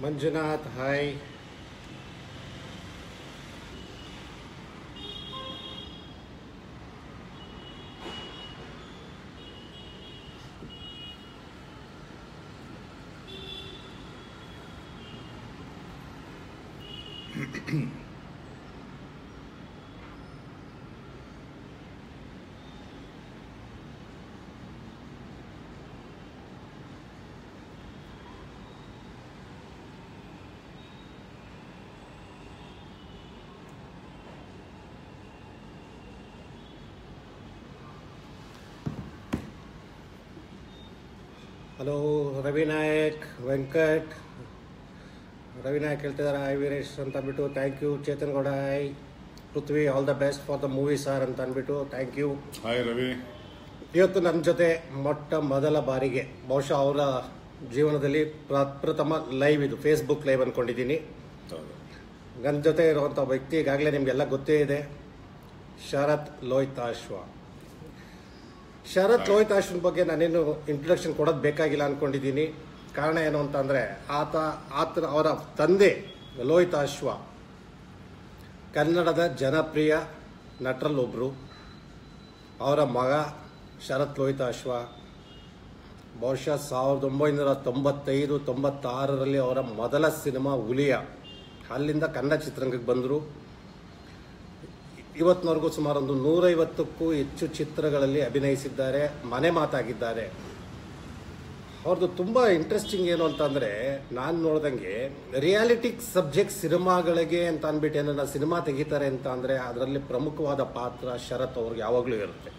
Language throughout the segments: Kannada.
ಮಂಜುನಾಥ್ ಹಾಯ್ ಹಲೋ ರವಿನಾಯಕ್ ವೆಂಕಟ್ ರವಿನಾಯಕ್ ಹೇಳ್ತಿದ್ದಾರೆ ಹಾಯ್ ವೀರೇಶ್ ಅಂತ ಅಂದ್ಬಿಟ್ಟು thank you Chetan Gowda hi Prithvi all the best for the movie sir ಅಂತ ಅಂದ್ಬಿಟ್ಟು ಥ್ಯಾಂಕ್ ಯು ಹಾಯ್ ರವಿ ಇವತ್ತು ನನ್ನ ಜೊತೆ ಮೊಟ್ಟ ಮೊದಲ ಬಾರಿಗೆ ಬಹುಶಃ ಅವರ ಜೀವನದಲ್ಲಿ ಪ್ರಪ್ರಥಮ ಲೈವ್ ಇದು ಫೇಸ್ಬುಕ್ ಲೈವ್ ಅಂದ್ಕೊಂಡಿದ್ದೀನಿ ಹೌದು ನನ್ನ ಜೊತೆ ಇರುವಂಥ ವ್ಯಕ್ತಿ ಈಗಾಗಲೇ ನಿಮಗೆಲ್ಲ ಗೊತ್ತೇ ಇದೆ ಶರತ್ ಲೋಹಿತಾಶ್ವ ಶರತ್ ಲೋಹಿತಾಶ್ವನ ಬಗ್ಗೆ ನಾನೇನು ಇಂಟ್ರೊಡಕ್ಷನ್ ಕೊಡೋದು ಬೇಕಾಗಿಲ್ಲ ಅಂದ್ಕೊಂಡಿದ್ದೀನಿ ಕಾರಣ ಏನು ಅಂತಂದರೆ ಆತ ಆತ ಅವರ ತಂದೆ ಲೋಹಿತಾಶ್ವ ಕನ್ನಡದ ಜನಪ್ರಿಯ ನಟರಲ್ಲೊಬ್ಬರು ಅವರ ಮಗ ಶರತ್ ಲೋಹಿತಾಶ್ವ ಬಹುಶಃ ಸಾವಿರದ ಒಂಬೈನೂರ ತೊಂಬತ್ತೈದು ತೊಂಬತ್ತಾರರಲ್ಲಿ ಅವರ ಮೊದಲ ಸಿನಿಮಾ ಹುಲಿಯ ಅಲ್ಲಿಂದ ಕನ್ನಡ ಚಿತ್ರರಂಗಕ್ಕೆ ಬಂದರು ಇವತ್ತಿನವರೆಗೂ ಸುಮಾರು ಒಂದು ನೂರೈವತ್ತಕ್ಕೂ ಹೆಚ್ಚು ಚಿತ್ರಗಳಲ್ಲಿ ಅಭಿನಯಿಸಿದ್ದಾರೆ ಮನೆ ಮಾತಾಗಿದ್ದಾರೆ ಅವ್ರದ್ದು ತುಂಬ ಇಂಟ್ರೆಸ್ಟಿಂಗ್ ಏನು ಅಂತಂದರೆ ನಾನು ನೋಡ್ದಂಗೆ ರಿಯಾಲಿಟಿ ಸಬ್ಜೆಕ್ಟ್ ಸಿನಿಮಾಗಳಿಗೆ ಅಂತ ಅಂದ್ಬಿಟ್ಟು ಏನನ್ನ ಸಿನಿಮಾ ತೆಗಿತಾರೆ ಅಂತ ಅಂದರೆ ಅದರಲ್ಲಿ ಪ್ರಮುಖವಾದ ಪಾತ್ರ ಶರತ್ ಅವ್ರಿಗೆ ಯಾವಾಗಲೂ ಇರುತ್ತೆ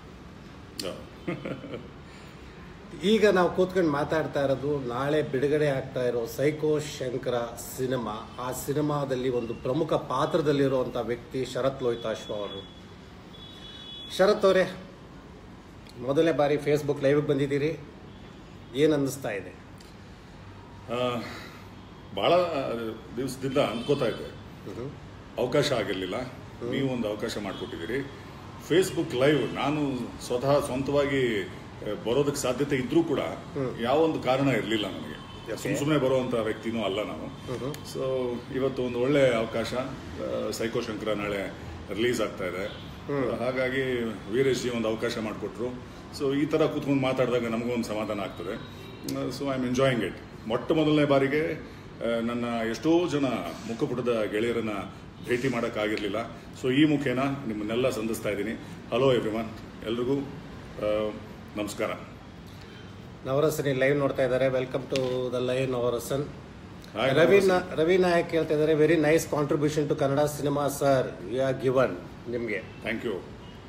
ಈಗ ನಾವು ಕೂತ್ಕೊಂಡು ಮಾತಾಡ್ತಾ ಇರೋದು ನಾಳೆ ಬಿಡುಗಡೆ ಆಗ್ತಾ ಇರೋ ಸೈಕೋ ಶಂಕರ ಸಿನಿಮಾ ಆ ಸಿನಿಮಾದಲ್ಲಿ ಒಂದು ಪ್ರಮುಖ ಪಾತ್ರದಲ್ಲಿರುವಂಥ ವ್ಯಕ್ತಿ ಶರತ್ ಲೋಹಿತಾಶ್ವ ಅವರು ಶರತ್ ಅವರೇ ಮೊದಲನೇ ಬಾರಿ ಫೇಸ್ಬುಕ್ ಲೈವ್ಗೆ ಬಂದಿದ್ದೀರಿ ಏನು ಅನ್ನಿಸ್ತಾ ಇದೆ ಆ, ಬಹಳ ದಿವಸದಿಂದ ಅಂದ್ಕೋತಾ ಇದ್ದೆ ಅವಕಾಶ ಆಗಿರಲಿಲ್ಲ ನೀವು ಒಂದು ಅವಕಾಶ ಮಾಡಿಕೊಟ್ಟಿದ್ದೀರಿ ಫೇಸ್ಬುಕ್ ಲೈವ್ ನಾನು ಸ್ವತಃ ಸ್ವಂತವಾಗಿ ಆ, ಬರೋದಕ್ಕೆ ಸಾಧ್ಯತೆ ಇದ್ರೂ ಕೂಡ ಯಾವ ಒಂದು ಕಾರಣ ಇರಲಿಲ್ಲ ನನಗೆ ಸುಮ್ ಸುಮ್ಮನೆ ಬರುವಂತ ವ್ಯಕ್ತಿನೂ ಅಲ್ಲ ನಾವು ಸೊ ಇವತ್ತು ಒಂದು ಒಳ್ಳೆ ಅವಕಾಶ ಆ, ಸೈಕೋ ಶಂಕರ ನಾಳೆ ರಿಲೀಸ್ ಆಗ್ತಾ ಇದೆ ಹಾಗಾಗಿ ವೀರೇಶ್ ಜಿ ಒಂದು ಅವಕಾಶ ಮಾಡಿಕೊಟ್ರು ಸೊ ಈ ತರ ಕೂತ್ಕೊಂಡು ಮಾತಾಡಿದಾಗ ನಮಗೂ ಒಂದು ಸಮಾಧಾನ ಆಗ್ತದೆ so I am enjoying it ಮೊಟ್ಟ ಮೊದಲನೇ ಬಾರಿಗೆ ಆ, ನನ್ನ ಎಷ್ಟೋ ಜನ ಮುಖಪುಟದ ಗೆಳೆಯರನ್ನ ಭೇಟಿ ಮಾಡೋಕ್ಕಾಗಿರಲಿಲ್ಲ ಸೊ ಈ ಮುಖೇನ ನಿಮ್ಮನ್ನೆಲ್ಲ ಸಂಧಿಸ್ತಾ ಇದ್ದೀನಿ ಹಲೋ ಎವ್ರಿವನ್ ಎಲ್ರಿಗೂ ಆ, ನಮಸ್ಕಾರ ನವರಸನ್ ಲೈವ್ ನೋಡ್ತಾ ಇದ್ದಾರೆ welcome to the live Navarasan Hi, Ravi Navarasan. ನಾ- ರವಿ ನಾಯಕ್ ಹೇಳ್ತಾ ಇದ್ದಾರೆ very nice contribution to Kannada cinema sir you are given ನಿಮಗೆ ಥ್ಯಾಂಕ್ ಯು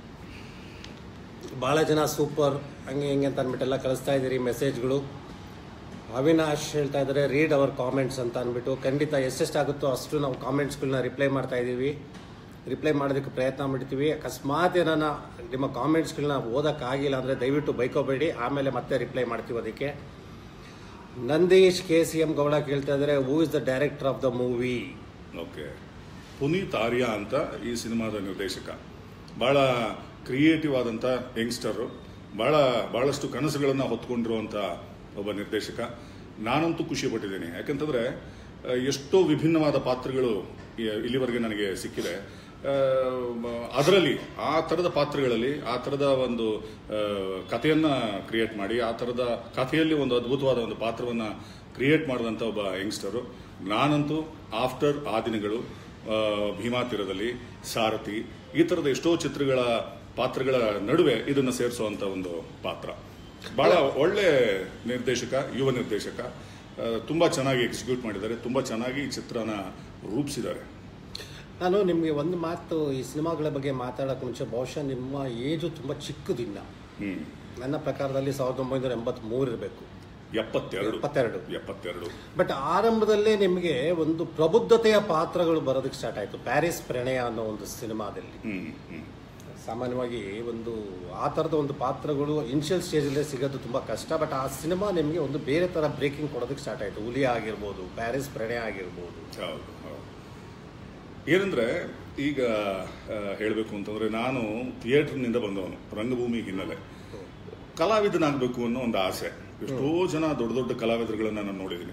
ಭಾಳ ಜನ ಸೂಪರ್ ಹಂಗೆ ಹಿಂಗೆ ಅಂತ ಅಂದ್ಬಿಟ್ಟೆಲ್ಲ ಕಳಿಸ್ತಾ ಇದ್ದೀರಿ ಮೆಸೇಜ್ಗಳು ಅವಿನಾಶ್ ಹೇಳ್ತಾ ಇದ್ದಾರೆ ರೀಡ್ ಅವರ್ ಕಾಮೆಂಟ್ಸ್ ಅಂತ ಅಂದ್ಬಿಟ್ಟು ಖಂಡಿತ ಎಷ್ಟೆಷ್ಟಾಗುತ್ತೋ ಅಷ್ಟು ನಾವು ಕಾಮೆಂಟ್ಸ್ಗಳನ್ನ ರಿಪ್ಲೈ ಮಾಡ್ತಾ ಇದ್ದೀವಿ ರಿಪ್ಲೈ ಮಾಡೋದಕ್ಕೆ ಪ್ರಯತ್ನ ಮಾಡ್ತೀವಿ ಅಕಸ್ಮಾತ್ ಏನಾನ ನಿಮ್ಮ ಕಾಮೆಂಟ್ಸ್ಗಳನ್ನ ಓದೋಕ್ಕಾಗಿಲ್ಲ ಅಂದರೆ ದಯವಿಟ್ಟು ಬೈಕೋಬೇಡಿ ಆಮೇಲೆ ಮತ್ತೆ ರಿಪ್ಲೈ ಮಾಡ್ತೀವಿ ಅದಕ್ಕೆ Nandeesh K C M Gowda ಕೇಳ್ತಾ ಇದ್ದಾರೆ who is the director of the movie okay Puneeth Arya ಅಂತ ಈ ಸಿನಿಮಾದ ನಿರ್ದೇಶಕ ಬಹಳ ಕ್ರಿಯೇಟಿವ್ ಆದಂಥ ಯಂಗ್ಸ್ಟರು ಬಹಳ ಬಹಳಷ್ಟು ಕನಸುಗಳನ್ನು ಹೊತ್ಕೊಂಡಿರುವಂಥ ಒಬ್ಬ ನಿರ್ದೇಶಕ ನಾನಂತೂ ಖುಷಿ ಪಟ್ಟಿದ್ದೇನೆ ಯಾಕಂತಂದ್ರೆ ಆ, ಎಷ್ಟೋ ವಿಭಿನ್ನವಾದ ಪಾತ್ರಗಳು ಈ- ಇಲ್ಲಿವರೆಗೆ ನನಗೆ ಸಿಕ್ಕಿದೆ ಅದರಲ್ಲಿ ಆ ಥರದ ಪಾತ್ರಗಳಲ್ಲಿ ಆ ಥರದ ಒಂದು ಆ, ಕಥೆಯನ್ನ ಕ್ರಿಯೇಟ್ ಮಾಡಿ ಆ ಥರದ ಕಥೆಯಲ್ಲಿ ಒಂದು ಅದ್ಭುತವಾದ ಒಂದು ಪಾತ್ರವನ್ನ ಕ್ರಿಯೇಟ್ ಮಾಡಿದಂಥ ಒಬ್ಬ ಯಂಗ್ಸ್ಟರು ನಾನಂತೂ ಆಫ್ಟರ್ ಆ ದಿನಗಳು ಆ, ಭೀಮಾ ತೀರದಲ್ಲಿ ಸಾರಥಿ ಈ ಥರದ ಎಷ್ಟೋ ಚಿತ್ರಗಳ ಪಾತ್ರಗಳ ನಡುವೆ ಇದನ್ನ ಸೇರಿಸುವಂತ ಒಂದು ಪಾತ್ರ ಬಹಳ ಒಳ್ಳೆ ನಿರ್ದೇಶಕ ಯುವ ನಿರ್ದೇಶಕ ಆ, ತುಂಬಾ ಚೆನ್ನಾಗಿ ಎಕ್ಸಿಕ್ಯೂಟ್ ಮಾಡಿದ್ದಾರೆ ತುಂಬಾ ಚೆನ್ನಾಗಿ ಈ ಚಿತ್ರನ ರೂಪಿಸಿದ್ದಾರೆ ನಾನು ನಿಮಗೆ ಒಂದು ಮಾತು ಈ ಸಿನಿಮಾಗಳ ಬಗ್ಗೆ ಮಾತಾಡೋಕೆ ಮುಂಚೆ ಬಹುಶಃ ನಿಮ್ಮ ಏಜು ತುಂಬ ಚಿಕ್ಕದಿಲ್ಲ ಹ್ಮ್ ನನ್ನ ಪ್ರಕಾರದಲ್ಲಿ ಸಾವಿರದ ಒಂಬೈನೂರ ಎಂಬತ್ಮೂರು ಇರಬೇಕು ಎಪ್ಪತ್ತೆರಡು ಎಪ್ಪತ್ತೆರಡು ಎಪ್ಪತ್ತೆರಡು ಬಟ್ ಆರಂಭದಲ್ಲೇ ನಿಮಗೆ ಒಂದು ಪ್ರಬುದ್ಧತೆಯ ಪಾತ್ರಗಳು ಬರೋದಕ್ಕೆ ಸ್ಟಾರ್ಟ್ ಆಯಿತು ಪ್ಯಾರಿಸ್ ಪ್ರಣಯ ಅನ್ನೋ ಒಂದು ಸಿನಿಮಾದಲ್ಲಿ ಹ್ಮ್ ಹ್ಮ್ ಸಾಮಾನ್ಯವಾಗಿ ಒಂದು ಆ ಥರದ ಒಂದು ಪಾತ್ರಗಳು ಇನಿಷಿಯಲ್ ಸ್ಟೇಜಲ್ಲೇ ಸಿಗೋದು ತುಂಬ ಕಷ್ಟ ಬಟ್ ಆ ಸಿನಿಮಾ ನಿಮಗೆ ಒಂದು ಬೇರೆ ಥರ ಬ್ರೇಕಿಂಗ್ ಕೊಡೋದಕ್ಕೆ ಸ್ಟಾರ್ಟ್ ಆಯಿತು ಹುಲಿ ಆಗಿರ್ಬೋದು ಪ್ಯಾರಿಸ್ ಪ್ರಣಯ ಆಗಿರ್ಬೋದು ಹೌದು ಹೌದು ಏನಂದ್ರೆ ಈಗ ಹೇಳಬೇಕು ಅಂತಂದ್ರೆ ನಾನು ಥಿಯೇಟರ್ನಿಂದ ಬಂದವನು ರಂಗಭೂಮಿ ಹಿನ್ನೆಲೆ ಕಲಾವಿದನಾಗಬೇಕು ಅನ್ನೋ ಒಂದು ಆಸೆ ಎಷ್ಟೋ ಜನ ದೊಡ್ಡ ದೊಡ್ಡ ಕಲಾವಿದರುಗಳನ್ನ ನಾನು ನೋಡಿದ್ದೀನಿ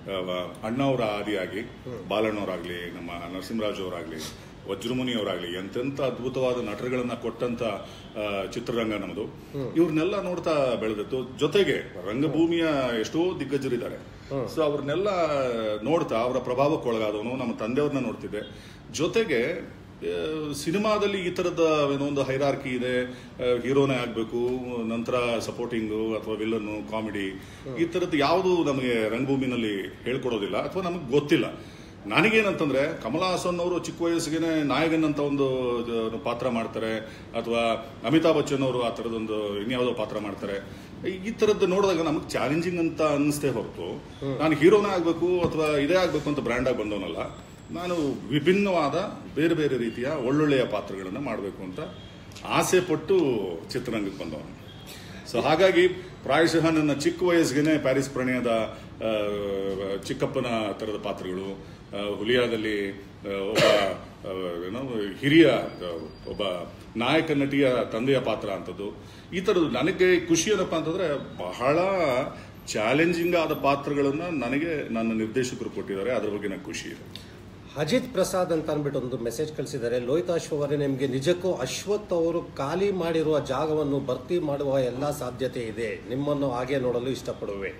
ಅಣ್ಣವರ ಆದಿಯಾಗಿ ಬಾಲಣ್ಣವರಾಗ್ಲಿ ನಮ್ಮ ನರಸಿಂಹರಾಜ್ ಅವರಾಗ್ಲಿ ವಜ್ರಮುನಿ ಅವರಾಗ್ಲಿ ಎಂತೆಂತ ಅದ್ಭುತವಾದ ನಟರುಗಳನ್ನ ಕೊಟ್ಟಂತ ಆ, ಚಿತ್ರರಂಗ ನಮ್ಮದು ಇವ್ರನ್ನೆಲ್ಲ ನೋಡ್ತಾ ಬೆಳೆದಿತ್ತು ಜೊತೆಗೆ ರಂಗಭೂಮಿಯ ಎಷ್ಟೋ ದಿಗ್ಗಜರಿದ್ದಾರೆ ಸೊ ಅವ್ರನ್ನೆಲ್ಲ ನೋಡ್ತಾ ಅವರ ಪ್ರಭಾವಕ್ಕೆ ಒಳಗಾದವನು ನಮ್ಮ ತಂದೆಯವ್ರನ್ನ ನೋಡ್ತಿದ್ದೆ ಜೊತೆಗೆ ಆ, ಸಿನಿಮಾದಲ್ಲಿ ಈ ತರದ ಏನೋ ಒಂದು ಹೈರಾರ್ಕಿ ಇದೆ ಹೀರೋನೇ ಆಗಬೇಕು ನಂತರ ಸಪೋರ್ಟಿಂಗು ಅಥವಾ ವಿಲ್ಲನ್ನು ಕಾಮಿಡಿ ಈ ತರದ್ದು ಯಾವುದು ನಮಗೆ ರಂಗಭೂಮಿನಲ್ಲಿ ಹೇಳ್ಕೊಡೋದಿಲ್ಲ ಅಥವಾ ನಮಗೆ ಗೊತ್ತಿಲ್ಲ ನನಗೇನಂತಂದ್ರೆ ಕಮಲ ಹಾಸನ್ ಅವರು ಚಿಕ್ಕ ವಯಸ್ಸಿಗೆ ನಾಯಕನ್ ಅಂತ ಒಂದು ಜ- ಪಾತ್ರ ಮಾಡ್ತಾರೆ ಅಥವಾ ಅಮಿತಾಬ್ ಬಚ್ಚನ್ ಅವರು ಆ ತರದೊಂದು ಇನ್ಯಾವುದೋ ಪಾತ್ರ ಮಾಡ್ತಾರೆ ಈ- ಈ ತರದ್ದು ನೋಡಿದಾಗ ನಮಗೆ ಚಾಲೆಂಜಿಂಗ್ ಅಂತ ಅನ್ನಿಸ್ತೇ ಹೊರತು ನಾನು ಹೀರೋನೇ ಆಗಬೇಕು ಅಥವಾ ಇದೇ ಆಗಬೇಕು ಅಂತ ಬ್ರ್ಯಾಂಡ್ ಆಗಿ ಬಂದವನಲ್ಲ ನಾನು ವಿಭಿನ್ನವಾದ ಬೇರೆ ಬೇರೆ ರೀತಿಯ ಒಳ್ಳೊಳ್ಳೆಯ ಪಾತ್ರಗಳನ್ನು ಮಾಡಬೇಕು ಅಂತ ಆಸೆ ಪಟ್ಟು ಚಿತ್ರರಂಗಕ್ಕೆ ಬಂದವನು ಸೊ ಹಾಗಾಗಿ ಪ್ರಾಯಶಃ ನನ್ನ ಚಿಕ್ಕ ವಯಸ್ಸಿಗೆ ಪ್ಯಾರಿಸ್ ಪ್ರಣಯದ ಆ, ಚಿಕ್ಕಪ್ಪನ ಥರದ ಪಾತ್ರಗಳು ಆ, ಹುಲಿಯಾದಲ್ಲಿ ಆ, ಒಬ್ಬ ಆ, ಏನೋ ಹಿರಿಯ ಆ, ಒಬ್ಬ ನಾಯಕ ನಟಿಯ ತಂದೆಯ ಪಾತ್ರ ಅಂತದ್ದು ಈ ಥರದ್ದು ನನಗೆ ಖುಷಿ ಏನಪ್ಪ ಅಂತಂದ್ರೆ ಬಹಳ ಚಾಲೆಂಜಿಂಗ್ ಆದ ಪಾತ್ರಗಳನ್ನ ನನಗೆ ನನ್ನ ನಿರ್ದೇಶಕರು ಕೊಟ್ಟಿದ್ದಾರೆ ಅದ್ರ ಬಗ್ಗೆ ನನಗೆ ಖುಷಿ ಇದೆ ಅಜಿತ್ ಪ್ರಸಾದ್ ಅಂತ ಅಂದ್ಬಿಟ್ಟು ಒಂದು ಮೆಸೇಜ್ ಕಳಿಸಿದ್ದಾರೆ ಲೋಹಿತ್ ಅಶ್ವ ಅವರೇ ನಿಮಗೆ ನಿಜಕ್ಕೂ ಅಶ್ವಥ್ ಅವರು ಖಾಲಿ ಮಾಡಿರುವ ಜಾಗವನ್ನು ಭರ್ತಿ ಮಾಡುವ ಎಲ್ಲ ಸಾಧ್ಯತೆ ಇದೆ ನಿಮ್ಮನ್ನು ಹಾಗೆ ನೋಡಲು ಇಷ್ಟಪಡುವೆ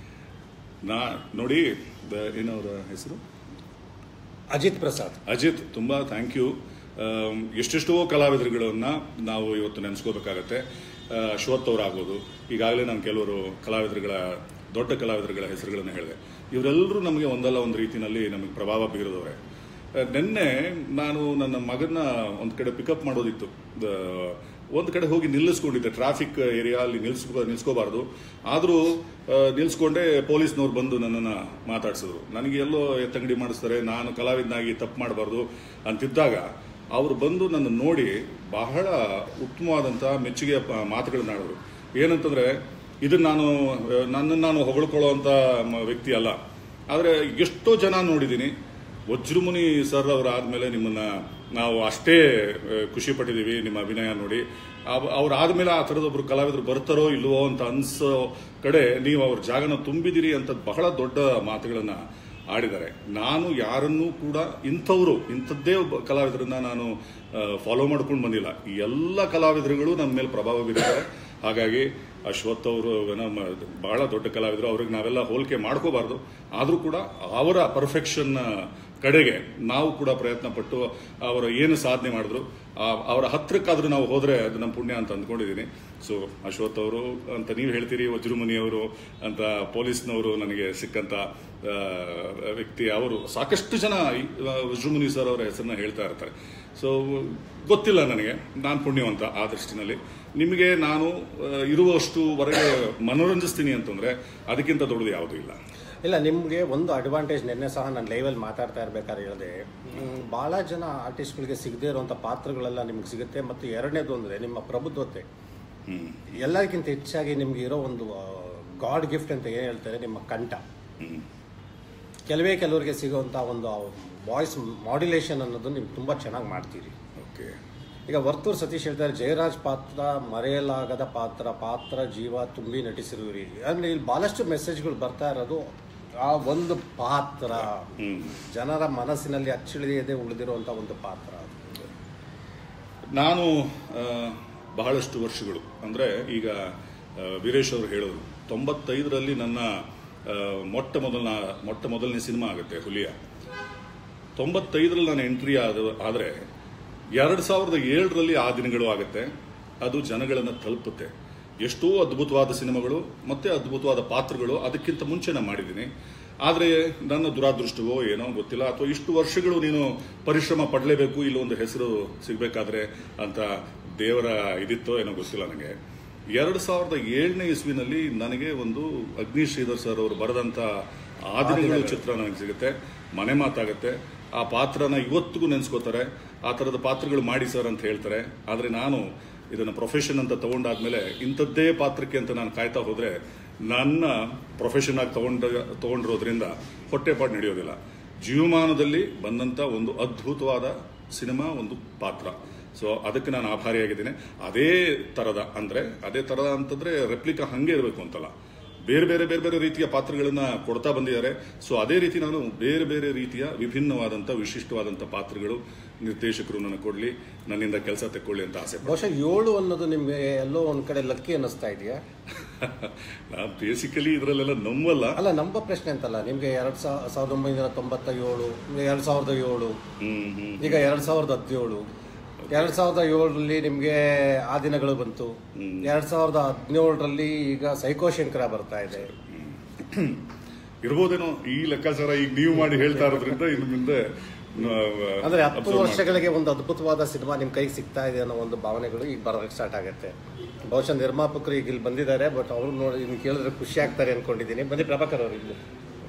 ನಾ ನೋಡಿ ದ- ಏನವರ ಹೆಸರು ಅಜಿತ್ ಪ್ರಸಾದ್ ಅಜಿತ್ ತುಂಬಾ ಥ್ಯಾಂಕ್ ಯು ಆಮ್, ಎಷ್ಟೆಷ್ಟೋ ಕಲಾವಿದರುಗಳನ್ನ ನಾವು ಇವತ್ತು ನೆನೆಸ್ಕೋಬೇಕಾಗತ್ತೆ ಆ, ಅಶ್ವಥ್ ಅವರಾಗ್ಬೋದು ಈಗಾಗಲೇ ನಾನು ಕೆಲವರು ಕಲಾವಿದರುಗಳ ದೊಡ್ಡ ಕಲಾವಿದರುಗಳ ಹೆಸರುಗಳನ್ನು ಹೇಳಿದೆ ಇವರೆಲ್ಲರೂ ನಮಗೆ ಒಂದಲ್ಲ ಒಂದು ರೀತಿಯಲ್ಲಿ ನಮಗೆ ಪ್ರಭಾವ ಬೀರಿದವ್ರೆ ಆ, ನಿನ್ನೆ ನಾನು ನನ್ನ ಮಗನ ಒಂದು ಕಡೆ ಪಿಕಪ್ ಮಾಡೋದಿತ್ತು ದ- ಒಂದು ಕಡೆ ಹೋಗಿ ನಿಲ್ಲಿಸ್ಕೊಂಡಿದ್ದೆ ಟ್ರಾಫಿಕ್ ಏರಿಯಾ ಅಲ್ಲಿ ನಿಲ್ಸ್ಕೊ ನಿಲ್ಸ್ಕೋಬಾರ್ದು ಆದರೂ ನಿಲ್ಸ್ಕೊಂಡೆ ಪೊಲೀಸ್ನವ್ರು ಬಂದು ನನ್ನನ್ನು ಮಾತಾಡ್ಸಿದ್ರು ನನಗೆ ಎಲ್ಲೋ ಎತ್ತಂಗಡಿ ಮಾಡಿಸ್ತಾರೆ ನಾನು ಕಲಾವಿದನಾಗಿ ತಪ್ಪು ಮಾಡಬಾರ್ದು ಅಂತಿದ್ದಾಗ ಅವರು ಬಂದು ನನ್ನ ನೋಡಿ ಬಹಳ ಉತ್ತಮವಾದಂಥ ಮೆಚ್ಚುಗೆಯ ಪ- ಮಾತುಗಳನ್ನ ಆಡಿದ್ರು ಏನಂತಂದ್ರೆ ಇದನ್ನ ನಾನು ನನ್ನನ್ನು ನಾನು ಹೊಗಳ್ಕೊಳ್ಳೋವಂಥ ಮ- ವ್ಯಕ್ತಿ ಅಲ್ಲ ಆದರೆ ಎಷ್ಟೋ ಜನ ನೋಡಿದ್ದೀನಿ ವಜ್ರಮುನಿ ಸರ್ ಅವರ ಆದ್ಮೇಲೆ ನಿಮ್ಮನ್ನ ನಾವು ಅಷ್ಟೇ ಆ, ಖುಷಿ ಪಟ್ಟಿದ್ದೀವಿ ನಿಮ್ಮ ಅಭಿನಯ ನೋಡಿ ಅವ್- ಅವ್ರು ಆದ್ಮೇಲೆ ಆ ಥರದೊಬ್ರು ಕಲಾವಿದರು ಬರ್ತಾರೋ ಇಲ್ವೋ ಅಂತ ಅನ್ಸೋ ಕಡೆ ನೀವು ಅವ್ರ ಜಾಗನ ತುಂಬಿದಿರಿ ಅಂತ ಬಹಳ ದೊಡ್ಡ ಮಾತುಗಳನ್ನ ಆಡಿದ್ದಾರೆ ನಾನು ಯಾರನ್ನೂ ಕೂಡ ಇಂಥವ್ರು ಇಂಥದ್ದೇ ಒಬ್ಬ ಕಲಾವಿದರನ್ನ ನಾನು ಫಾಲೋ ಮಾಡ್ಕೊಂಡು ಬಂದಿಲ್ಲ ಈ ಎಲ್ಲ ಕಲಾವಿದರುಗಳು ನಮ್ಮ ಮೇಲೆ ಪ್ರಭಾವ ಬೀರಿದ್ದಾರೆ ಹಾಗಾಗಿ ಅಶ್ವಥ್ ಅವರು ನಮ್ಮ ಬಹಳ ದೊಡ್ಡ ಕಲಾವಿದರು ಅವ್ರಿಗೆ ನಾವೆಲ್ಲ ಹೋಲಿಕೆ ಮಾಡ್ಕೋಬಾರ್ದು ಆದರೂ ಕೂಡ ಅವರ ಪರ್ಫೆಕ್ಷನ್ ಕಡೆಗೆ ನಾವು ಕೂಡ ಪ್ರಯತ್ನ ಪಟ್ಟು ಅವರು ಏನು ಸಾಧನೆ ಮಾಡಿದ್ರು ಆ- ಅವರ ಹತ್ರಕ್ಕಾದ್ರೂ ನಾವು ಹೋದ್ರೆ ಅದು ನಮ್ಮ ಪುಣ್ಯ ಅಂತ ಅಂದ್ಕೊಂಡಿದ್ದೀನಿ ಸೊ ಅಶ್ವಥ್ ಅವರು ಅಂತ ನೀವು ಹೇಳ್ತೀರಿ ವಜ್ರಮುನಿ ಅವರು ಅಂತ ಪೊಲೀಸ್ನವರು ನನಗೆ ಸಿಕ್ಕಂತ ಆ, ವ್ಯಕ್ತಿ ಅವರು ಸಾಕಷ್ಟು ಜನ ಈ, ಆ, ವಜ್ರಮುನಿ ಸರ್ ಅವರ ಹೆಸರನ್ನ ಹೇಳ್ತಾ ಇರ್ತಾರೆ ಸೊ ಗೊತ್ತಿಲ್ಲ ನನಗೆ ನಾನು ಪುಣ್ಯವಂತ ಆ ದೃಷ್ಟಿನಲ್ಲಿ ನಿಮಗೆ ನಾನು ಆ, ಇರುವಷ್ಟುವರೆಗೆ ಮನೋರಂಜಿಸ್ತೀನಿ ಅಂತಂದ್ರೆ ಅದಕ್ಕಿಂತ ದೊಡ್ಡದು ಯಾವುದೂ ಇಲ್ಲ ಇಲ್ಲ ನಿಮಗೆ ಒಂದು ಅಡ್ವಾಂಟೇಜ್ ನಿನ್ನೆ ಸಹ ನಾನು ಲೈವಲ್ಲಿ ಮಾತಾಡ್ತಾ ಇರ್ಬೇಕಾದ್ರೆ ಹೇಳಿದೆ ಭಾಳ ಜನ ಆರ್ಟಿಸ್ಟ್ಗಳಿಗೆ ಸಿಗದೇ ಇರುವಂಥ ಪಾತ್ರಗಳೆಲ್ಲ ನಿಮ್ಗೆ ಸಿಗುತ್ತೆ ಮತ್ತು ಎರಡನೇದು ಅಂದರೆ ನಿಮ್ಮ ಪ್ರಬುದ್ಧತೆ ಹ್ಮ್ ಎಲ್ಲರಿಗಿಂತ ಹೆಚ್ಚಾಗಿ ನಿಮ್ಗೆ ಇರೋ ಒಂದು ಗಾಡ್ ಗಿಫ್ಟ್ ಅಂತ ಏನು ಹೇಳ್ತಾರೆ ನಿಮ್ಮ ಕಂಠ ಹ್ಮ್ ಕೆಲವೇ ಕೆಲವರಿಗೆ ಸಿಗುವಂಥ ಒಂದು ವಾಯ್ಸ್ ಮಾಡ್ಯುಲೇಷನ್ ಅನ್ನೋದು ನೀವು ತುಂಬ ಚೆನ್ನಾಗಿ ಮಾಡ್ತೀರಿ ಓಕೆ ಈಗ ವರ್ತೂರ್ ಸತೀಶ್ ಹೇಳ್ತಾರೆ ಜಯರಾಜ್ ಪಾತ್ರ ಮರೆಯಲಾಗದ ಪಾತ್ರ ಪಾತ್ರ ಜೀವ ತುಂಬಿ ನಟಿಸಿರುವಿರಿ ಅಂದ್ರೆ ಇಲ್ಲಿ ಬಹಳಷ್ಟು ಮೆಸೇಜ್ಗಳು ಬರ್ತಾ ಇರೋದು ಆ ಒಂದು ಪಾತ್ರ ಹ್ಮ್ ಜನರ ಮನಸ್ಸಿನಲ್ಲಿ ಅಚ್ಚಳಿಯದೆ ಉಳಿದಿರುವಂತ ಒಂದು ಪಾತ್ರ ಅದು. ನಾನು ಆ, ಬಹಳಷ್ಟು ವರ್ಷಗಳು ಅಂದ್ರೆ ಈಗ ಆ, ವೀರೇಶ್ ಅವರು ಹೇಳೋರು ತೊಂಬತ್ತೈದರಲ್ಲಿ ನನ್ನ ಆ, ಮೊಟ್ಟ ಮೊದಲ ಮೊಟ್ಟ ಮೊದಲನೇ ಸಿನಿಮಾ ಆಗುತ್ತೆ ಹುಲಿಯ ತೊಂಬತ್ತೈದರಲ್ಲಿ ನಾನು ಎಂಟ್ರಿ ಆದ ಆದರೆ ಎರಡು ಸಾವಿರದ ಏಳರಲ್ಲಿ ಆ ದಿನಗಳು ಆಗುತ್ತೆ ಅದು ಜನಗಳನ್ನು ತಲುಪುತ್ತೆ ಎಷ್ಟೋ ಅದ್ಭುತವಾದ ಸಿನಿಮಾಗಳು ಮತ್ತೆ ಅದ್ಭುತವಾದ ಪಾತ್ರಗಳು ಅದಕ್ಕಿಂತ ಮುಂಚೆ ನಾನು ಮಾಡಿದ್ದೀನಿ ಆದರೆ ನನ್ನ ದುರಾದೃಷ್ಟವೋ ಏನೋ ಗೊತ್ತಿಲ್ಲ ಅಥವಾ ಇಷ್ಟು ವರ್ಷಗಳು ನೀನು ಪರಿಶ್ರಮ ಪಡಲೇಬೇಕು ಇಲ್ಲೊಂದು ಹೆಸರು ಸಿಗಬೇಕಾದ್ರೆ ಅಂತ ದೇವರ ಇದಿತ್ತೋ ಏನೋ ಗೊತ್ತಿಲ್ಲ ನನಗೆ ಎರಡು ಸಾವಿರದ ಏಳನೇ ಇಸ್ವಿನಲ್ಲಿ ನನಗೆ ಒಂದು ಅಗ್ನಿ ಶ್ರೀಧರ್ ಸರ್ ಅವರು ಬರೆದಂತ ಆ ದಿನಗಳು ಚಿತ್ರ ನನಗೆ ಸಿಗುತ್ತೆ ಮನೆ ಮಾತಾಗುತ್ತೆ ಆ ಪಾತ್ರನ ಇವತ್ತಿಗೂ ನೆನೆಸ್ಕೋತಾರೆ ಆ ಥರದ ಪಾತ್ರಗಳು ಮಾಡಿ ಸರ್ ಅಂತ ಹೇಳ್ತಾರೆ ಆದರೆ ನಾನು ಇದನ್ನು ಪ್ರೊಫೆಷನ್ ಅಂತ ತಗೊಂಡಾದ್ಮೇಲೆ ಇಂಥದ್ದೇ ಪಾತ್ರಕ್ಕೆ ಅಂತ ನಾನು ಕಾಯ್ತಾ ಹೋದ್ರೆ ನನ್ನ ಪ್ರೊಫೆಷನ್ ಆಗಿ ತಗೊಂಡ ತಗೊಂಡಿರೋದ್ರಿಂದ ಹೊಟ್ಟೆಪಾಡು ನಡೆಯೋದಿಲ್ಲ ಜೀವಮಾನದಲ್ಲಿ ಬಂದಂತ ಒಂದು ಅದ್ಭುತವಾದ ಸಿನಿಮಾ ಒಂದು ಪಾತ್ರ ಸೊ ಅದಕ್ಕೆ ನಾನು ಆಭಾರಿಯಾಗಿದ್ದೀನಿ ಅದೇ ತರದ ಅಂದ್ರೆ ಅದೇ ತರದ ಅಂತಂದ್ರೆ ರೆಪ್ಲಿಕಾ ಹಂಗೆ ಇರಬೇಕು ಅಂತಲ್ಲ ಬೇರೆ ಬೇರೆ ಬೇರೆ ಬೇರೆ ರೀತಿಯ ಪಾತ್ರಗಳನ್ನ ಕೊಡ್ತಾ ಬಂದಿದ್ದಾರೆ ಸೊ ಅದೇ ರೀತಿ ನಾನು ಬೇರೆ ಬೇರೆ ರೀತಿಯ ವಿಭಿನ್ನವಾದಂಥ ವಿಶಿಷ್ಟವಾದಂಥ ಪಾತ್ರಗಳು ನಿರ್ದೇಶಕರು ನನಗೆ ಕೊಡಲಿ ನನ್ನಿಂದ ಕೆಲಸ ತೆಕ್ಕೊಳ್ಳಿ ಅಂತ ಆಸೆ ಬಹುಶಃ ಏಳು ಅನ್ನೋದು ನಿಮ್ಗೆ ಎಲ್ಲೋ ಒಂದ್ ಕಡೆ ಲಕ್ಕಿ ಅನ್ನಿಸ್ತಾ ಇದೆಯಾ ನಾನು ಬೇಸಿಕಲಿ ಇದರಲ್ಲೆಲ್ಲ ನಂಬಲ್ಲ ಅಲ್ಲ ನಂಬ ಪ್ರಶ್ನೆ ಅಂತಲ್ಲ ನಿಮ್ಗೆ ಎರಡ್ ಸಾ- ಸಾವಿರದ ಒಂಬೈನೂರ ತೊಂಬತ್ತ ಏಳು ಎರಡ್ ಸಾವಿರದ ಏಳು ಹ್ಮ್ ಹ್ಮ್ ಈಗ ಎರಡ್ ಸಾವಿರದ ಹದಿನೇಳು ಎರಡ್ ಸಾವಿರದ ಏಳರಲ್ಲಿ ನಿಮ್ಗೆ ಆ ದಿನಗಳು ಬಂತು ಎರಡ್ ಸಾವಿರದ ಹದಿನೇಳರಲ್ಲಿ ಈಗ ಸೈಕೋ ಶಂಕರ ಬರ್ತಾ ಇದೆ ಇರ್ಬೋದೇನೋ ಈ ಲೆಕ್ಕಾಚಾರ ಈಗ ನೀವು ಮಾಡಿ ಹೇಳ್ತಾ ಇರೋದ್ರಿಂದ ಇನ್ನು ಮುಂದೆ ನಾವು ಅಂದ್ರೆ ಹತ್ತು observe ಮಾಡ್ತೀವಿ. ವರ್ಷಗಳಿಗೆ ಒಂದು ಅದ್ಭುತವಾದ ಸಿನಿಮಾ ನಿಮ್ ಕೈಗೆ ಸಿಗ್ತಾ ಇದೆ ಅನ್ನೋ ಒಂದು ಭಾವನೆಗಳು ಈಗ ಬರೋದಕ್ಕೆ ಸ್ಟಾರ್ಟ್ ಆಗುತ್ತೆ ಬಹುಶಃ ನಿರ್ಮಾಪಕರು ಈಗ ಇಲ್ಲಿ ಬಂದಿದ್ದಾರೆ ಬಟ್ ಅವ್ರು ನೋಡಿ ಇನ್ನು ಕೇಳಿದ್ರೆ ಖುಷಿ ಆಗ್ತಾರೆ ಅನ್ಕೊಂಡಿದ್ದೀನಿ ಬನ್ನಿ ಪ್ರಭಾಕರ್ ಅವರು ಇಲ್ಲಿ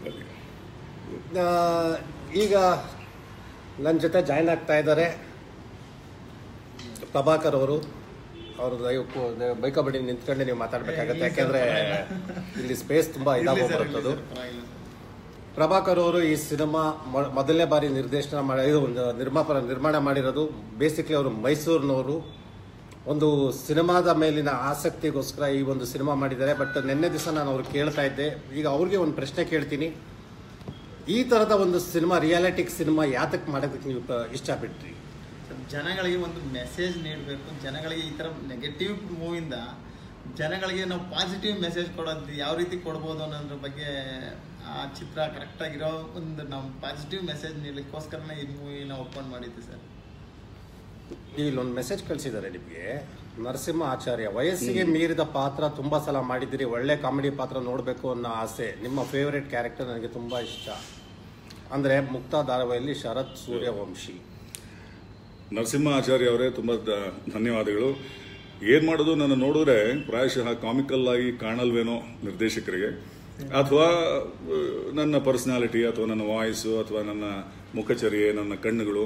ಆ, ಈಗ ನನ್ನ ಜೊತೆ ಜಾಯ್ನ್ ಆಗ್ತಾ ಇದ್ದಾರೆ ಪ್ರಭಾಕರ್ ಅವರು ಅವರು ದಯವಿಟ್ಟು ಬೈಕಬಡಿ ನಿಂತ್ಕೊಂಡೆ ನೀವು ಮಾತಾಡ್ಬೇಕಾಗತ್ತೆ ಯಾಕೆಂದ್ರೆ ಇಲ್ಲಿ ಸ್ಪೇಸ್ ತುಂಬಾ ಇದಾಗೋಗ್ಬರುತ್ತದು ಪ್ರಭಾಕರ್ ಅವರು ಈ ಸಿನಿಮಾ ಮೊ- ಮೊದಲನೇ ಬಾರಿ ನಿರ್ದೇಶನ ಮಾಡಿ ಇದು ಒಂದು ನಿರ್ಮಾಪನ ನಿರ್ಮಾಣ ಮಾಡಿರೋದು ಬೇಸಿಕ್ಲಿ ಅವರು ಮೈಸೂರಿನವರು ಒಂದು ಸಿನಿಮಾದ ಮೇಲಿನ ಆಸಕ್ತಿಗೋಸ್ಕರ ಈ ಒಂದು ಸಿನಿಮಾ ಮಾಡಿದ್ದಾರೆ ಬಟ್ ನಿನ್ನೆ ದಿವಸ ನಾನು ಅವ್ರು ಕೇಳ್ತಾ ಇದ್ದೆ ಈಗ ಅವ್ರಿಗೆ ಒಂದು ಪ್ರಶ್ನೆ ಕೇಳ್ತೀನಿ ಈ ತರದ ಒಂದು ಸಿನಿಮಾ ರಿಯಾಲಿಟಿಕ್ ಸಿನಿಮಾ ಯಾತಕ್ಕೆ ಮಾಡೋದಕ್ಕೆ ನೀವು ಪ- ಇಷ್ಟಪಟ್ರಿ ಜನಗಳಿಗೆ ಒಂದು ಮೆಸೇಜ್ ನೀಡಬೇಕು ಜನಗಳಿಗೆ ಈ ಥರ ನೆಗೆಟಿವ್ ಮೂವಿಂದ ಜನಗಳಿಗೆ ನಾವು ಪಾಸಿಟಿವ್ ಮೆಸೇಜ್ ಕೊಡೋದು ಯಾವ ರೀತಿ ಕೊಡ್ಬೋದು ಅನ್ನೋದ್ರ ಬಗ್ಗೆ ಆ ಚಿತ್ರ ಕರೆಕ್ಟಾಗಿರೋ ಒಂದು ನಾವು ಪಾಸಿಟಿವ್ ಮೆಸೇಜ್ ನೀಡಲಿಕ್ಕೋಸ್ಕರನೇ ಈ ಮೂವಿನ ಓಪನ್ ಮಾಡಿದ್ದೆ ಸರ್ ಇಲ್ಲೊಂದು ಮೆಸೇಜ್ ಕಳಿಸಿದ್ದಾರೆ ನಿಮಗೆ ನರಸಿಂಹ ಆಚಾರ್ಯ ವಯಸ್ಸಿಗೆ ಮೀರಿದ ಪಾತ್ರ ತುಂಬಾ ಸಲ ಮಾಡಿದಿರಿ ಒಳ್ಳೆ ಕಾಮಿಡಿ ಪಾತ್ರ ನೋಡಬೇಕು ಅನ್ನೋ ಆಸೆ ನಿಮ್ಮ ಫೇವರೇಟ್ ಕ್ಯಾರೆಕ್ಟರ್ ನನಗೆ ತುಂಬಾ ಇಷ್ಟ ಅಂದ್ರೆ ಮುಕ್ತ ಧಾರಾವಾಹಿಯಲ್ಲಿ ಶರತ್ ಸೂರ್ಯವಂಶಿ ನರಸಿಂಹ ಆಚಾರ್ಯ ಅವರೇ ತುಂಬ ದ- ಧನ್ಯವಾದಗಳು ಏನ್ ಮಾಡೋದು ನನ್ನ ನೋಡಿದ್ರೆ ಪ್ರಾಯಶಃ ಕಾಮಿಕಲ್ ಆಗಿ ಕಾಣಲ್ವೇನೋ ನಿರ್ದೇಶಕರಿಗೆ ಅಥವಾ ನನ್ನ ಪರ್ಸನಾಲಿಟಿ ಅಥವಾ ನನ್ನ ವಾಯ್ಸು ಅಥವಾ ನನ್ನ ಮುಖಚರ್ಯೆ ನನ್ನ ಕಣ್ಣುಗಳು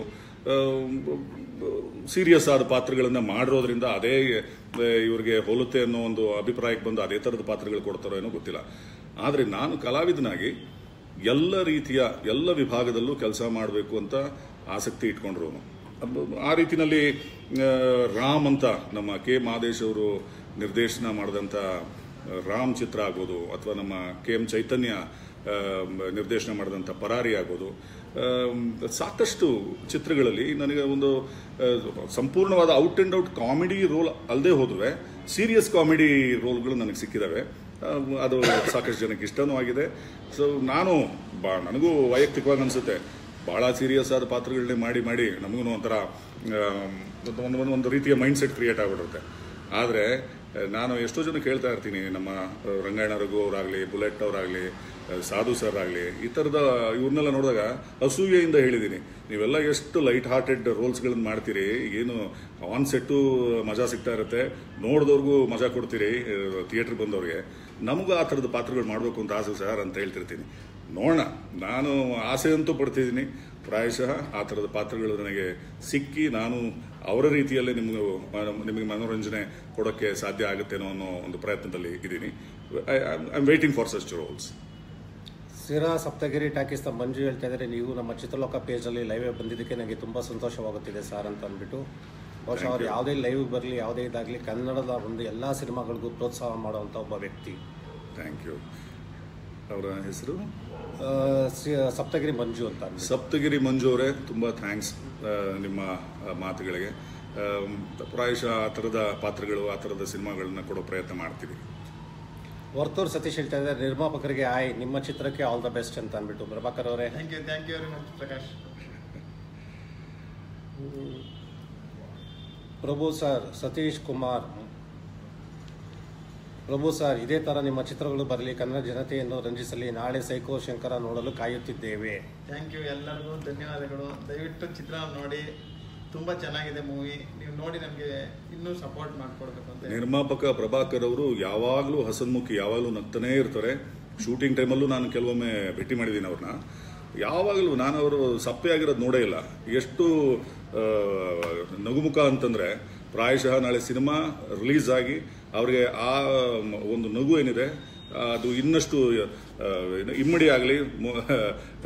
ಸೀರಿಯಸ್ ಆದ ಪಾತ್ರಗಳನ್ನು ಮಾಡಿರೋದ್ರಿಂದ ಅದೇ ಆ, ಇವ್ರಿಗೆ ಹೋಲುತ್ತೆ ಅನ್ನೋ ಒಂದು ಅಭಿಪ್ರಾಯಕ್ಕೆ ಬಂದು ಅದೇ ಥರದ ಪಾತ್ರಗಳು ಕೊಡ್ತಾರೋ ಏನೋ ಗೊತ್ತಿಲ್ಲ ಆದರೆ ನಾನು ಕಲಾವಿದನಾಗಿ ಎಲ್ಲ ರೀತಿಯ ಎಲ್ಲ ವಿಭಾಗದಲ್ಲೂ ಕೆಲಸ ಮಾಡಬೇಕು ಅಂತ ಆಸಕ್ತಿ ಇಟ್ಕೊಂಡ್ರು ಅಬ್ಬ- ಆ ರೀತಿನಲ್ಲಿ ಆ, ರಾಮ್ ಅಂತ ನಮ್ಮ ಕೆ ಮಹದೇಶ್ ಅವರು ನಿರ್ದೇಶನ ಮಾಡಿದಂಥ ರಾಮ್ ಚಿತ್ರ ಆಗ್ಬೋದು ಅಥವಾ ನಮ್ಮ ಕೆ ಎಂ ಚೈತನ್ಯ ಆ, ನಿರ್ದೇಶನ ಮಾಡಿದಂಥ ಪರಾರಿ ಆಗ್ಬೋದು ಆ, ಸಾಕಷ್ಟು ಚಿತ್ರಗಳಲ್ಲಿ ನನಗೆ ಒಂದು ಆ, ಸಂಪೂರ್ಣವಾದ out and out comedy role ಅಲ್ಲದೆ ಹೋದ್ರೆ ಸೀರಿಯಸ್ ಕಾಮಿಡಿ ರೋಲ್ಗಳು ನನಗೆ ಸಿಕ್ಕಿದ್ದಾವೆ ಆ, ಅದು ಸಾಕಷ್ಟು ಜನಕ್ಕೆ ಇಷ್ಟನೂ ಆಗಿದೆ ಸೊ ನಾನು ಬಾ ನನಗೂ ವೈಯಕ್ತಿಕವಾಗಿ ಅನಿಸುತ್ತೆ ಭಾಳ ಸೀರಿಯಸ್ ಆದ ಪಾತ್ರಗಳನ್ನೇ ಮಾಡಿ ಮಾಡಿ ನಮಗೂ ಒಂಥರ ಆಮ್, ಒಂದು ಒಂದು ಒಂದು ರೀತಿಯ ಮೈಂಡ್ ಸೆಟ್ ಕ್ರಿಯೇಟ್ ಆಗಿಬಿಡುತ್ತೆ ಆದರೆ ನಾನು ಎಷ್ಟೋ ಜನ ಕೇಳ್ತಾ ಇರ್ತೀನಿ ನಮ್ಮ ಆ, ರಂಗಾಯಣ ರಘು ಅವರಾಗಲಿ ಬುಲೆಟ್ ಅವರಾಗಲಿ ಸಾಧು ಸರ್ ಆಗಲಿ ಈ ಥರದ ಇವ್ರನ್ನೆಲ್ಲ ನೋಡಿದಾಗ ಅಸೂಯೆಯಿಂದ ಹೇಳಿದ್ದೀನಿ ನೀವೆಲ್ಲ ಎಷ್ಟು ಲೈಟ್ ಹಾರ್ಟೆಡ್ ರೋಲ್ಸ್ಗಳನ್ನು ಮಾಡ್ತೀರಿ ಏನು ಆನ್ ಸೆಟ್ಟು ಮಜಾ ಸಿಗ್ತಾ ಇರುತ್ತೆ ನೋಡಿದವ್ರಿಗೂ ಮಜಾ ಕೊಡ್ತೀರಿ ಥಿಯೇಟ್ರ್ ಬಂದವ್ರಿಗೆ ನಮಗೂ ಆ ಥರದ ಪಾತ್ರಗಳು ಮಾಡಬೇಕು ಅಂತ ಆಸೆ ಸರ್ ಅಂತ ಹೇಳ್ತಿರ್ತೀನಿ ನೋಡೋಣ ನಾನು ಆಸೆ ಅಂತೂ ಪಡ್ತಿದ್ದೀನಿ ಪ್ರಾಯಶಃ ಆ ಥರದ ಪಾತ್ರಗಳು ನನಗೆ ಸಿಕ್ಕಿ ನಾನು ಅವರ ರೀತಿಯಲ್ಲೇ ನಿಮಗೆ ನಿಮಗೆ ಮನೋರಂಜನೆ ಕೊಡೋಕ್ಕೆ ಸಾಧ್ಯ ಆಗುತ್ತೇನೋ ಅನ್ನೋ ಒಂದು ಪ್ರಯತ್ನದಲ್ಲಿ ಇದ್ದೀನಿ I am waiting for such roles Sira Saptagiri talkies Manju ಹೇಳ್ತಾ ಇದ್ದಾರೆ ನೀವು ನಮ್ಮ ಚಿತ್ರಲೋಕ ಪೇಜಲ್ಲಿ ಲೈವ್ ಬಂದಿದ್ದಕ್ಕೆ ನನಗೆ ತುಂಬಾ ಸಂತೋಷವಾಗುತ್ತಿದೆ ಸರ್ ಅಂತ ಅಂದ್ಬಿಟ್ಟು ಬಹುಶಃ ಅವ್ರು ಯಾವುದೇ ಲೈವ್ ಬರಲಿ ಯಾವುದೇ ಇದಾಗಲಿ ಕನ್ನಡದ ಒಂದು ಎಲ್ಲ ಸಿನಿಮಾಗಳಿಗೂ ಪ್ರೋತ್ಸಾಹ ಮಾಡುವಂಥ ಒಬ್ಬ ವ್ಯಕ್ತಿ ಥ್ಯಾಂಕ್ ಯು ಅವರ ಹೆಸರು ಆ, ಸಿ- ಸಪ್ತಗಿರಿ ಮಂಜು ಅಂತ ಅಂದ್ಬಿಟ್ಟು. ಸಪ್ತಗಿರಿ ಮಂಜು ಅವರೇ ತುಂಬ ಥ್ಯಾಂಕ್ಸ್ ನಿಮ್ಮ ಆ, ಮಾತುಗಳಿಗೆ ಆಮ್, ಪ್ರಾಯಶಃ ಆ ಥರದ ಪಾತ್ರಗಳು ಆ ಥರದ ಸಿನಿಮಾಗಳನ್ನ ಕೊಡೋ ಪ್ರಯತ್ನ ಮಾಡ್ತೀವಿ ವರ್ತೂರ್ ಸತೀಶ್ ಹೇಳ್ತಾ ಇದ್ದಾರೆ ನಿರ್ಮಾಪಕರಿಗೆ ಆಯ್ ನಿಮ್ಮ ಚಿತ್ರಕ್ಕೆ ಆಲ್ ದ ಬೆಸ್ಟ್ ಅಂತ ಅಂದ್ಬಿಟ್ಟು ಪ್ರಭಾಕರ್ ಅವರೇ thank you thank you very much Prakash Prabhu sir Satish Kumar Prabhu sir ಇದೇ ತರ ನಿಮ್ಮ ಚಿತ್ರಗಳು ಬರಲಿ ಕನ್ನಡ ಜನತೆಯನ್ನು ರಂಜಿಸಲಿ ನಾಳೆ ಸೈಕೋ ಶಂಕರ ನೋಡಲು ಕಾಯುತ್ತಿದ್ದೇವೆ ಥ್ಯಾಂಕ್ ಯು ಎಲ್ಲರಿಗೂ ಧನ್ಯವಾದಗಳು ದಯವಿಟ್ಟು ಚಿತ್ರ ನೋಡಿ ತುಂಬ ಚೆನ್ನಾಗಿದೆ ಮೂವಿ ನೀವು ನೋಡಿ ನಮಗೆ ಇನ್ನೂ ಸಪೋರ್ಟ್ ಮಾಡಿಕೊಡ್ಬೇಕು ಅಂತ ಹೇಳಿ. ನಿರ್ಮಾಪಕ ಪ್ರಭಾಕರ್ ಅವರು ಯಾವಾಗಲೂ ಹಸನ್ಮುಖಿ ಯಾವಾಗಲೂ ನಗ್ತಾನೇ ಇರ್ತಾರೆ ಶೂಟಿಂಗ್ ಟೈಮಲ್ಲೂ ನಾನು ಕೆಲವೊಮ್ಮೆ ಭೇಟಿ ಮಾಡಿದ್ದೀನಿ ಅವ್ರನ್ನ ಯಾವಾಗಲೂ ನಾನು ಅವರು ಸಪ್ಪೆ ಆಗಿರೋದು ನೋಡೇ ಇಲ್ಲ ಎಷ್ಟು ಆ, ನಗುಮುಖ ಅಂತಂದ್ರೆ ಪ್ರಾಯಶಃ ನಾಳೆ ಸಿನಿಮಾ ರಿಲೀಸ್ ಆಗಿ ಅವ್ರಿಗೆ ಆ ಒಂದು ನಗು ಏನಿದೆ ಅದು ಇನ್ನಷ್ಟು ಆ, ಇಮ್ಮಡಿ ಆಗಲಿ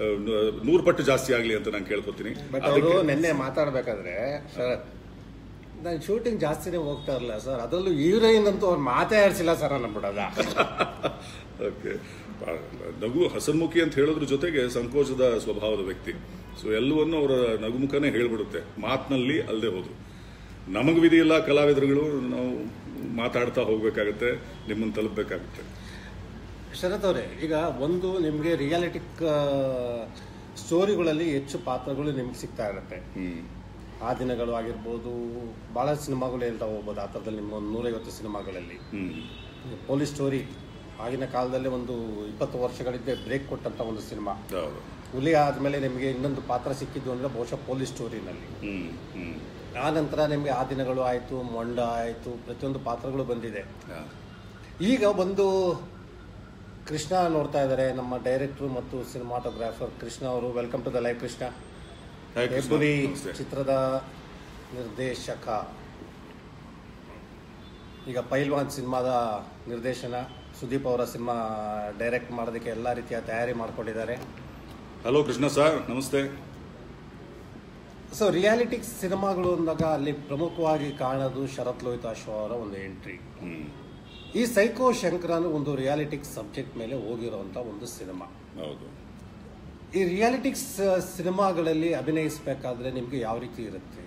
ನೂರು ಪಟ್ಟು ಜಾಸ್ತಿ ಆಗಲಿ ಅಂತ ನಾನು ಕೇಳ್ಕೊತೀನಿ ಬಟ್ ಅವರು ನಿನ್ನೆ ಮಾತಾಡ್ಬೇಕಾದ್ರೆ ಶರತ್ ನಾನು ಶೂಟಿಂಗ್ ಜಾಸ್ತಿನೇ ಹೋಗ್ತಾ ಇರಲಿಲ್ಲ ಸರ್ ಅದರಲ್ಲೂ ಹೀರೋಯಿನ್ ಅಂತೂ ಅವ್ರು ಮಾತೇ ಆಡಿಸಿಲ್ಲ ಸರ್ ನನ್ನ ಬಿಡೋದ ಓಕೆ ನಗು ಹಸನ್ಮುಖಿ ಅಂತ ಹೇಳೋದ್ರ ಜೊತೆಗೆ ಸಂಕೋಚದ ಸ್ವಭಾವದ ವ್ಯಕ್ತಿ ಸೊ ಎಲ್ಲವನ್ನು ಅವರ ನಗುಮುಖನೇ ಹೇಳ್ಬಿಡುತ್ತೆ ಮಾತಿನಲ್ಲಿ ಅಲ್ಲದೆ ಹೋದ್ರು ನಮಗೆ ವಿಧಿಯಿಲ್ಲ ಕಲಾವಿದರುಗಳು ನಾವು ಮಾತಾಡ್ತಾ ಹೋಗ್ಬೇಕಾಗತ್ತೆ ನಿಮ್ಮನ್ನು ತಲುಪಬೇಕಾಗುತ್ತೆ ಶರತ್ ಅವರೇ ಈಗ ಒಂದು ನಿಮಗೆ ರಿಯಾಲಿಟಿಕ್ ಸ್ಟೋರಿಗಳಲ್ಲಿ ಹೆಚ್ಚು ಪಾತ್ರಗಳು ನಿಮ್ಗೆ ಸಿಗ್ತಾ ಇರುತ್ತೆ ಹ್ಮ್ ಆ ದಿನಗಳು ಆಗಿರ್ಬೋದು ಭಾಳ ಸಿನಿಮಾಗಳು ಹೇಳ್ತಾ ಹೋಗ್ಬೋದು ಆ ಥರದಲ್ಲಿ ನಿಮ್ಮ ಒಂದು ನೂರೈವತ್ತು ಸಿನಿಮಾಗಳಲ್ಲಿ ಹ್ಮ್ ಪೊಲೀಸ್ ಸ್ಟೋರಿ ಆಗಿನ ಕಾಲದಲ್ಲಿ ಒಂದು ಇಪ್ಪತ್ತು ವರ್ಷಗಳಿದ್ದೆ ಬ್ರೇಕ್ ಕೊಟ್ಟಂತ ಒಂದು ಸಿನಿಮಾ ಹೌದು ಹುಲಿ ಆದಮೇಲೆ ನಿಮಗೆ ಇನ್ನೊಂದು ಪಾತ್ರ ಸಿಕ್ಕಿದ್ದು ಅಂದರೆ ಬಹುಶಃ ಪೊಲೀಸ್ ಸ್ಟೋರಿನಲ್ಲಿ ಹ್ಮ್ ಹ್ಮ್ ಆ ನಂತರ ನಿಮಗೆ ಆ ದಿನಗಳು ಆಯಿತು ಮೊಂಡ ಆಯಿತು ಪ್ರತಿಯೊಂದು ಪಾತ್ರಗಳು ಬಂದಿದೆ ಹಾ. ಈಗ ಒಂದು ಕೃಷ್ಣ ನೋಡ್ತಾ ಇದ್ದಾರೆ ನಮ್ಮ ಡೈರೆಕ್ಟ್ರು ಮತ್ತು ಸಿನಿಮಾಟೋಗ್ರಾಫರ್ ಕೃಷ್ಣ ಅವರು welcome to the live Krishna hi Krishna. Hebbuli ನಮಸ್ತೆ. ಚಿತ್ರದ ನಿರ್ದೇಶಕ ಈಗ ಪೈಲ್ವಾನ್ ಸಿನಿಮಾದ ನಿರ್ದೇಶನ ಸುದೀಪ್ ಅವರ ಸಿನಿಮಾ ಡೈರೆಕ್ಟ್ ಮಾಡೋದಕ್ಕೆ ಎಲ್ಲ ರೀತಿಯ ತಯಾರಿ ಮಾಡ್ಕೊಂಡಿದ್ದಾರೆ ಹಲೋ ಕೃಷ್ಣ ಸರ್ ನಮಸ್ತೆ ಸೊ ರಿಯಾಲಿಟಿಕ್ಸ್ ಸಿನಿಮಾಗಳು ಅಂದಾಗ ಅಲ್ಲಿ ಪ್ರಮುಖವಾಗಿ ಕಾಣೋದು ಶರತ್ ಲೋಹಿತಾಶು ಅವರ ಒಂದು ಎಂಟ್ರಿ ಹ್ಮ್ ಈ ಸೈಕೋ ಶಂಕರನು ಒಂದು ರಿಯಾಲಿಟಿಕ್ಸ್ ಸಬ್ಜೆಕ್ಟ್ ಮೇಲೆ ಹೋಗಿರುವಂತ ಒಂದು ಸಿನಿಮಾ ಹೌದು ಈ ರಿಯಾಲಿಟಿಕ್ಸ್ ಸಿನಿಮಾಗಳಲ್ಲಿ ಅಭಿನಯಿಸಬೇಕಾದ್ರೆ ನಿಮಗೆ ಯಾವ ರೀತಿ ಇರುತ್ತೆ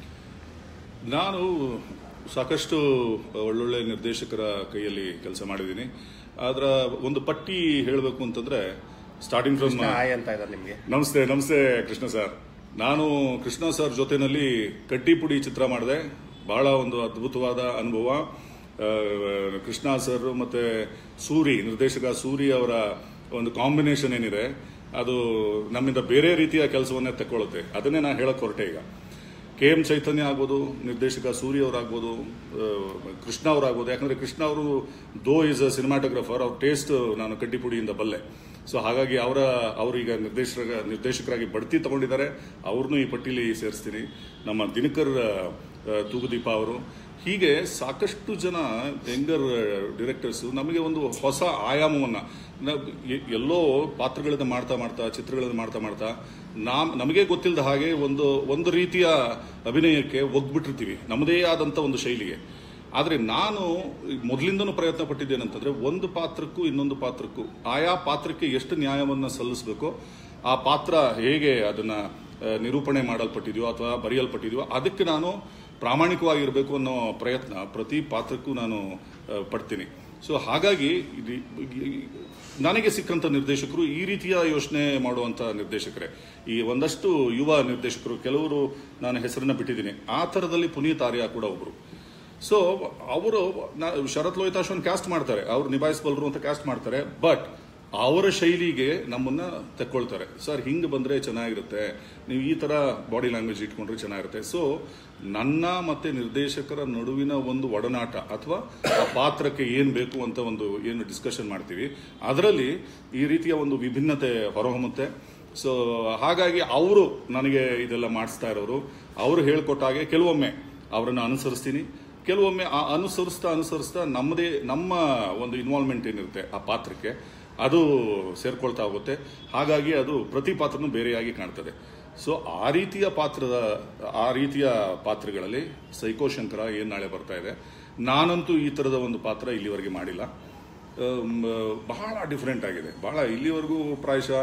ನಾನು ಸಾಕಷ್ಟು ಒಳ್ಳೊಳ್ಳೆ ನಿರ್ದೇಶಕರ ಕೈಯಲ್ಲಿ ಕೆಲಸ ಮಾಡಿದ್ದೀನಿ ಅದರ ಒಂದು ಪಟ್ಟಿ ಹೇಳಬೇಕು ಅಂತಂದ್ರೆ ಸ್ಟಾರ್ಟಿಂಗ್ ಫ್ರಮ್ ಹಾಯ್ ಅಂತ ಇದ್ದಾರೆ ನಿಮಗೆ ನಮಸ್ತೆ ನಮಸ್ತೆ ಕೃಷ್ಣ ಸರ್ ನಾನು ಕೃಷ್ಣ ಸರ್ ಜೊತೆನಲ್ಲಿ ಕಡ್ಡಿಪುಡಿ ಚಿತ್ರ ಮಾಡಿದೆ ಬಹಳ ಒಂದು ಅದ್ಭುತವಾದ ಅನುಭವ ಆ, ಕೃಷ್ಣ ಸರ್ ಮತ್ತೆ ಸೂರಿ ನಿರ್ದೇಶಕ ಸೂರಿ ಅವರ ಒಂದು ಕಾಂಬಿನೇಷನ್ ಏನಿದೆ ಅದು ನಮ್ಮಿಂದ ಬೇರೆ ರೀತಿಯ ಕೆಲಸವನ್ನೇ ತಗೊಳುತ್ತೆ ಅದನ್ನೇ ನಾನು ಹೇಳಕ್ ಹೊರಟೆ ಈಗ ಕೆ ಎಂ ಚೈತನ್ಯ ಆಗ್ಬೋದು ನಿರ್ದೇಶಕ ಸೂರಿ ಅವರಾಗ್ಬೋದು ಆ, ಕೃಷ್ಣ ಅವರಾಗ್ಬೋದು ಯಾಕಂದ್ರೆ ಕೃಷ್ಣ ಅವರು ದೋ ಇಸ್ ಅ ಸಿನಿಮಾಟೋಗ್ರಫರ್ ಅವ್ರ ಟೇಸ್ಟ್ ನಾನು ಕಡ್ಡಿಪುಡಿಯಿಂದ ಬಲ್ಲೆ ಸೊ ಹಾಗಾಗಿ ಅವರ ಅವರು ಈಗ ನಿರ್ದೇಶಕ ನಿರ್ದೇಶಕರಾಗಿ ಬಡ್ತಿ ತಗೊಂಡಿದ್ದಾರೆ ಅವ್ರನ್ನೂ ಈ ಪಟ್ಟಿಲಿ ಸೇರಿಸ್ತೀನಿ ನಮ್ಮ ದಿನಕರ್ ಆ, ತೂಗುದೀಪ ಅವರು ಹೀಗೆ ಸಾಕಷ್ಟು ಜನ ಯಂಗರ್ ಡಿರೆಕ್ಟರ್ಸ್ ನಮಗೆ ಒಂದು ಹೊಸ ಆಯಾಮವನ್ನ ನ- ಎ- ಎಲ್ಲೋ ಪಾತ್ರಗಳನ್ನ ಮಾಡ್ತಾ ಮಾಡ್ತಾ ಚಿತ್ರಗಳನ್ನ ಮಾಡ್ತಾ ಮಾಡ್ತಾ ನಾಮ್ ನಮಗೆ ಗೊತ್ತಿಲ್ಲದ ಹಾಗೆ ಒಂದು ಒಂದು ರೀತಿಯ ಅಭಿನಯಕ್ಕೆ ಒಗ್ಬಿಟ್ಟಿರ್ತೀವಿ ನಮ್ಮದೇ ಆದಂತ ಒಂದು ಶೈಲಿಗೆ ಆದರೆ ನಾನು ಮೊದಲಿಂದನೂ ಪ್ರಯತ್ನ ಪಟ್ಟಿದ್ದೇನಂತಂದ್ರೆ ಒಂದು ಪಾತ್ರಕ್ಕೂ ಇನ್ನೊಂದು ಪಾತ್ರಕ್ಕೂ ಆಯಾ ಪಾತ್ರಕ್ಕೆ ಎಷ್ಟು ನ್ಯಾಯವನ್ನ ಸಲ್ಲಿಸಬೇಕೋ ಆ ಪಾತ್ರ ಹೇಗೆ ಅದನ್ನ ಆ, ನಿರೂಪಣೆ ಮಾಡಲ್ಪಟ್ಟಿದೆಯೋ ಅಥವಾ ಬರೆಯಲ್ಪಟ್ಟಿದೆಯೋ ಅದಕ್ಕೆ ನಾನು ಪ್ರಾಮಾಣಿಕವಾಗಿರಬೇಕು ಅನ್ನೋ ಪ್ರಯತ್ನ ಪ್ರತಿ ಪಾತ್ರಕ್ಕೂ ನಾನು ಆ, ಪಡ್ತೀನಿ ಸೊ ಹಾಗಾಗಿ ಇದು- ಈ- ನನಗೆ ಸಿಕ್ಕಂತ ನಿರ್ದೇಶಕರು ಈ ರೀತಿಯ ಯೋಚನೆ ಮಾಡುವಂತ ನಿರ್ದೇಶಕರೇ ಈ ಒಂದಷ್ಟು ಯುವ ನಿರ್ದೇಶಕರು ಕೆಲವರು ನಾನು ಹೆಸರನ್ನ ಬಿಟ್ಟಿದ್ದೀನಿ ಆ ಥರದಲ್ಲಿ ಪುನೀತ್ ಆರ್ಯ ಕೂಡ ಒಬ್ರು ಸೊ ಅವರು ಶರತ್ ಲೋಹಿತಾಶ್ವನ್ ಕ್ಯಾಸ್ಟ್ ಮಾಡ್ತಾರೆ ಅವ್ರು ನಿಭಾಯಿಸಬಲ್ಲರು ಅಂತ ಕ್ಯಾಸ್ಟ್ ಮಾಡ್ತಾರೆ ಬಟ್ ಅವರ ಶೈಲಿಗೆ ನಮ್ಮನ್ನ ತಕ್ಕೊಳ್ತಾರೆ ಸರ್ ಹಿಂಗೆ ಬಂದ್ರೆ ಚೆನ್ನಾಗಿರುತ್ತೆ ನೀವು ಈ ತರ ಬಾಡಿ ಲ್ಯಾಂಗ್ವೇಜ್ ಇಟ್ಕೊಂಡ್ರೆ ಚೆನ್ನಾಗಿರುತ್ತೆ ಸೊ ನನ್ನ ಮತ್ತೆ ನಿರ್ದೇಶಕರ ನಡುವಿನ ಒಂದು ಒಡನಾಟ ಅಥವಾ ಆ ಪಾತ್ರಕ್ಕೆ ಏನ್ ಬೇಕು ಅಂತ ಒಂದು ಏನು ಡಿಸ್ಕಷನ್ ಮಾಡ್ತೀವಿ ಅದರಲ್ಲಿ ಈ ರೀತಿಯ ಒಂದು ವಿಭಿನ್ನತೆ ಹೊರಹೊಮ್ಮುತ್ತೆ ಸೊ ಹಾಗಾಗಿ ಅವರು ನನಗೆ ಇದೆಲ್ಲ ಮಾಡಿಸ್ತಾ ಇರೋರು ಅವರು ಹೇಳ್ಕೊಟ್ಟ ಹಾಗೆ ಕೆಲವೊಮ್ಮೆ ಅವರನ್ನು ಅನುಸರಿಸ್ತೀನಿ ಕೆಲವೊಮ್ಮೆ ಆ ಅನುಸರಿಸ್ತಾ ಅನುಸರಿಸ್ತಾ ನಮ್ಮದೇ ನಮ್ಮ ಒಂದು ಇನ್ವಾಲ್ವ್ಮೆಂಟ್ ಏನಿರುತ್ತೆ ಆ ಪಾತ್ರಕ್ಕೆ ಅದು ಸೇರ್ಕೊಳ್ತಾ ಹೋಗುತ್ತೆ ಹಾಗಾಗಿ ಅದು ಪ್ರತಿ ಪಾತ್ರನೂ ಬೇರೆಯಾಗಿ ಕಾಣ್ತದೆ ಸೊ ಆ ರೀತಿಯ ಪಾತ್ರದ ಆ ರೀತಿಯ ಪಾತ್ರಗಳಲ್ಲಿ ಸೈಕೋ ಶಂಕರ ಏನ್ ನಾಳೆ ಬರ್ತಾ ಇದೆ ನಾನಂತೂ ಈ ತರದ ಒಂದು ಪಾತ್ರ ಇಲ್ಲಿವರೆಗೆ ಮಾಡಿಲ್ಲ ಅಮ್, ಬಹಳ ಡಿಫ್ರೆಂಟ್ ಆಗಿದೆ ಬಹಳ ಇಲ್ಲಿವರೆಗೂ ಪ್ರಾಯಶಃ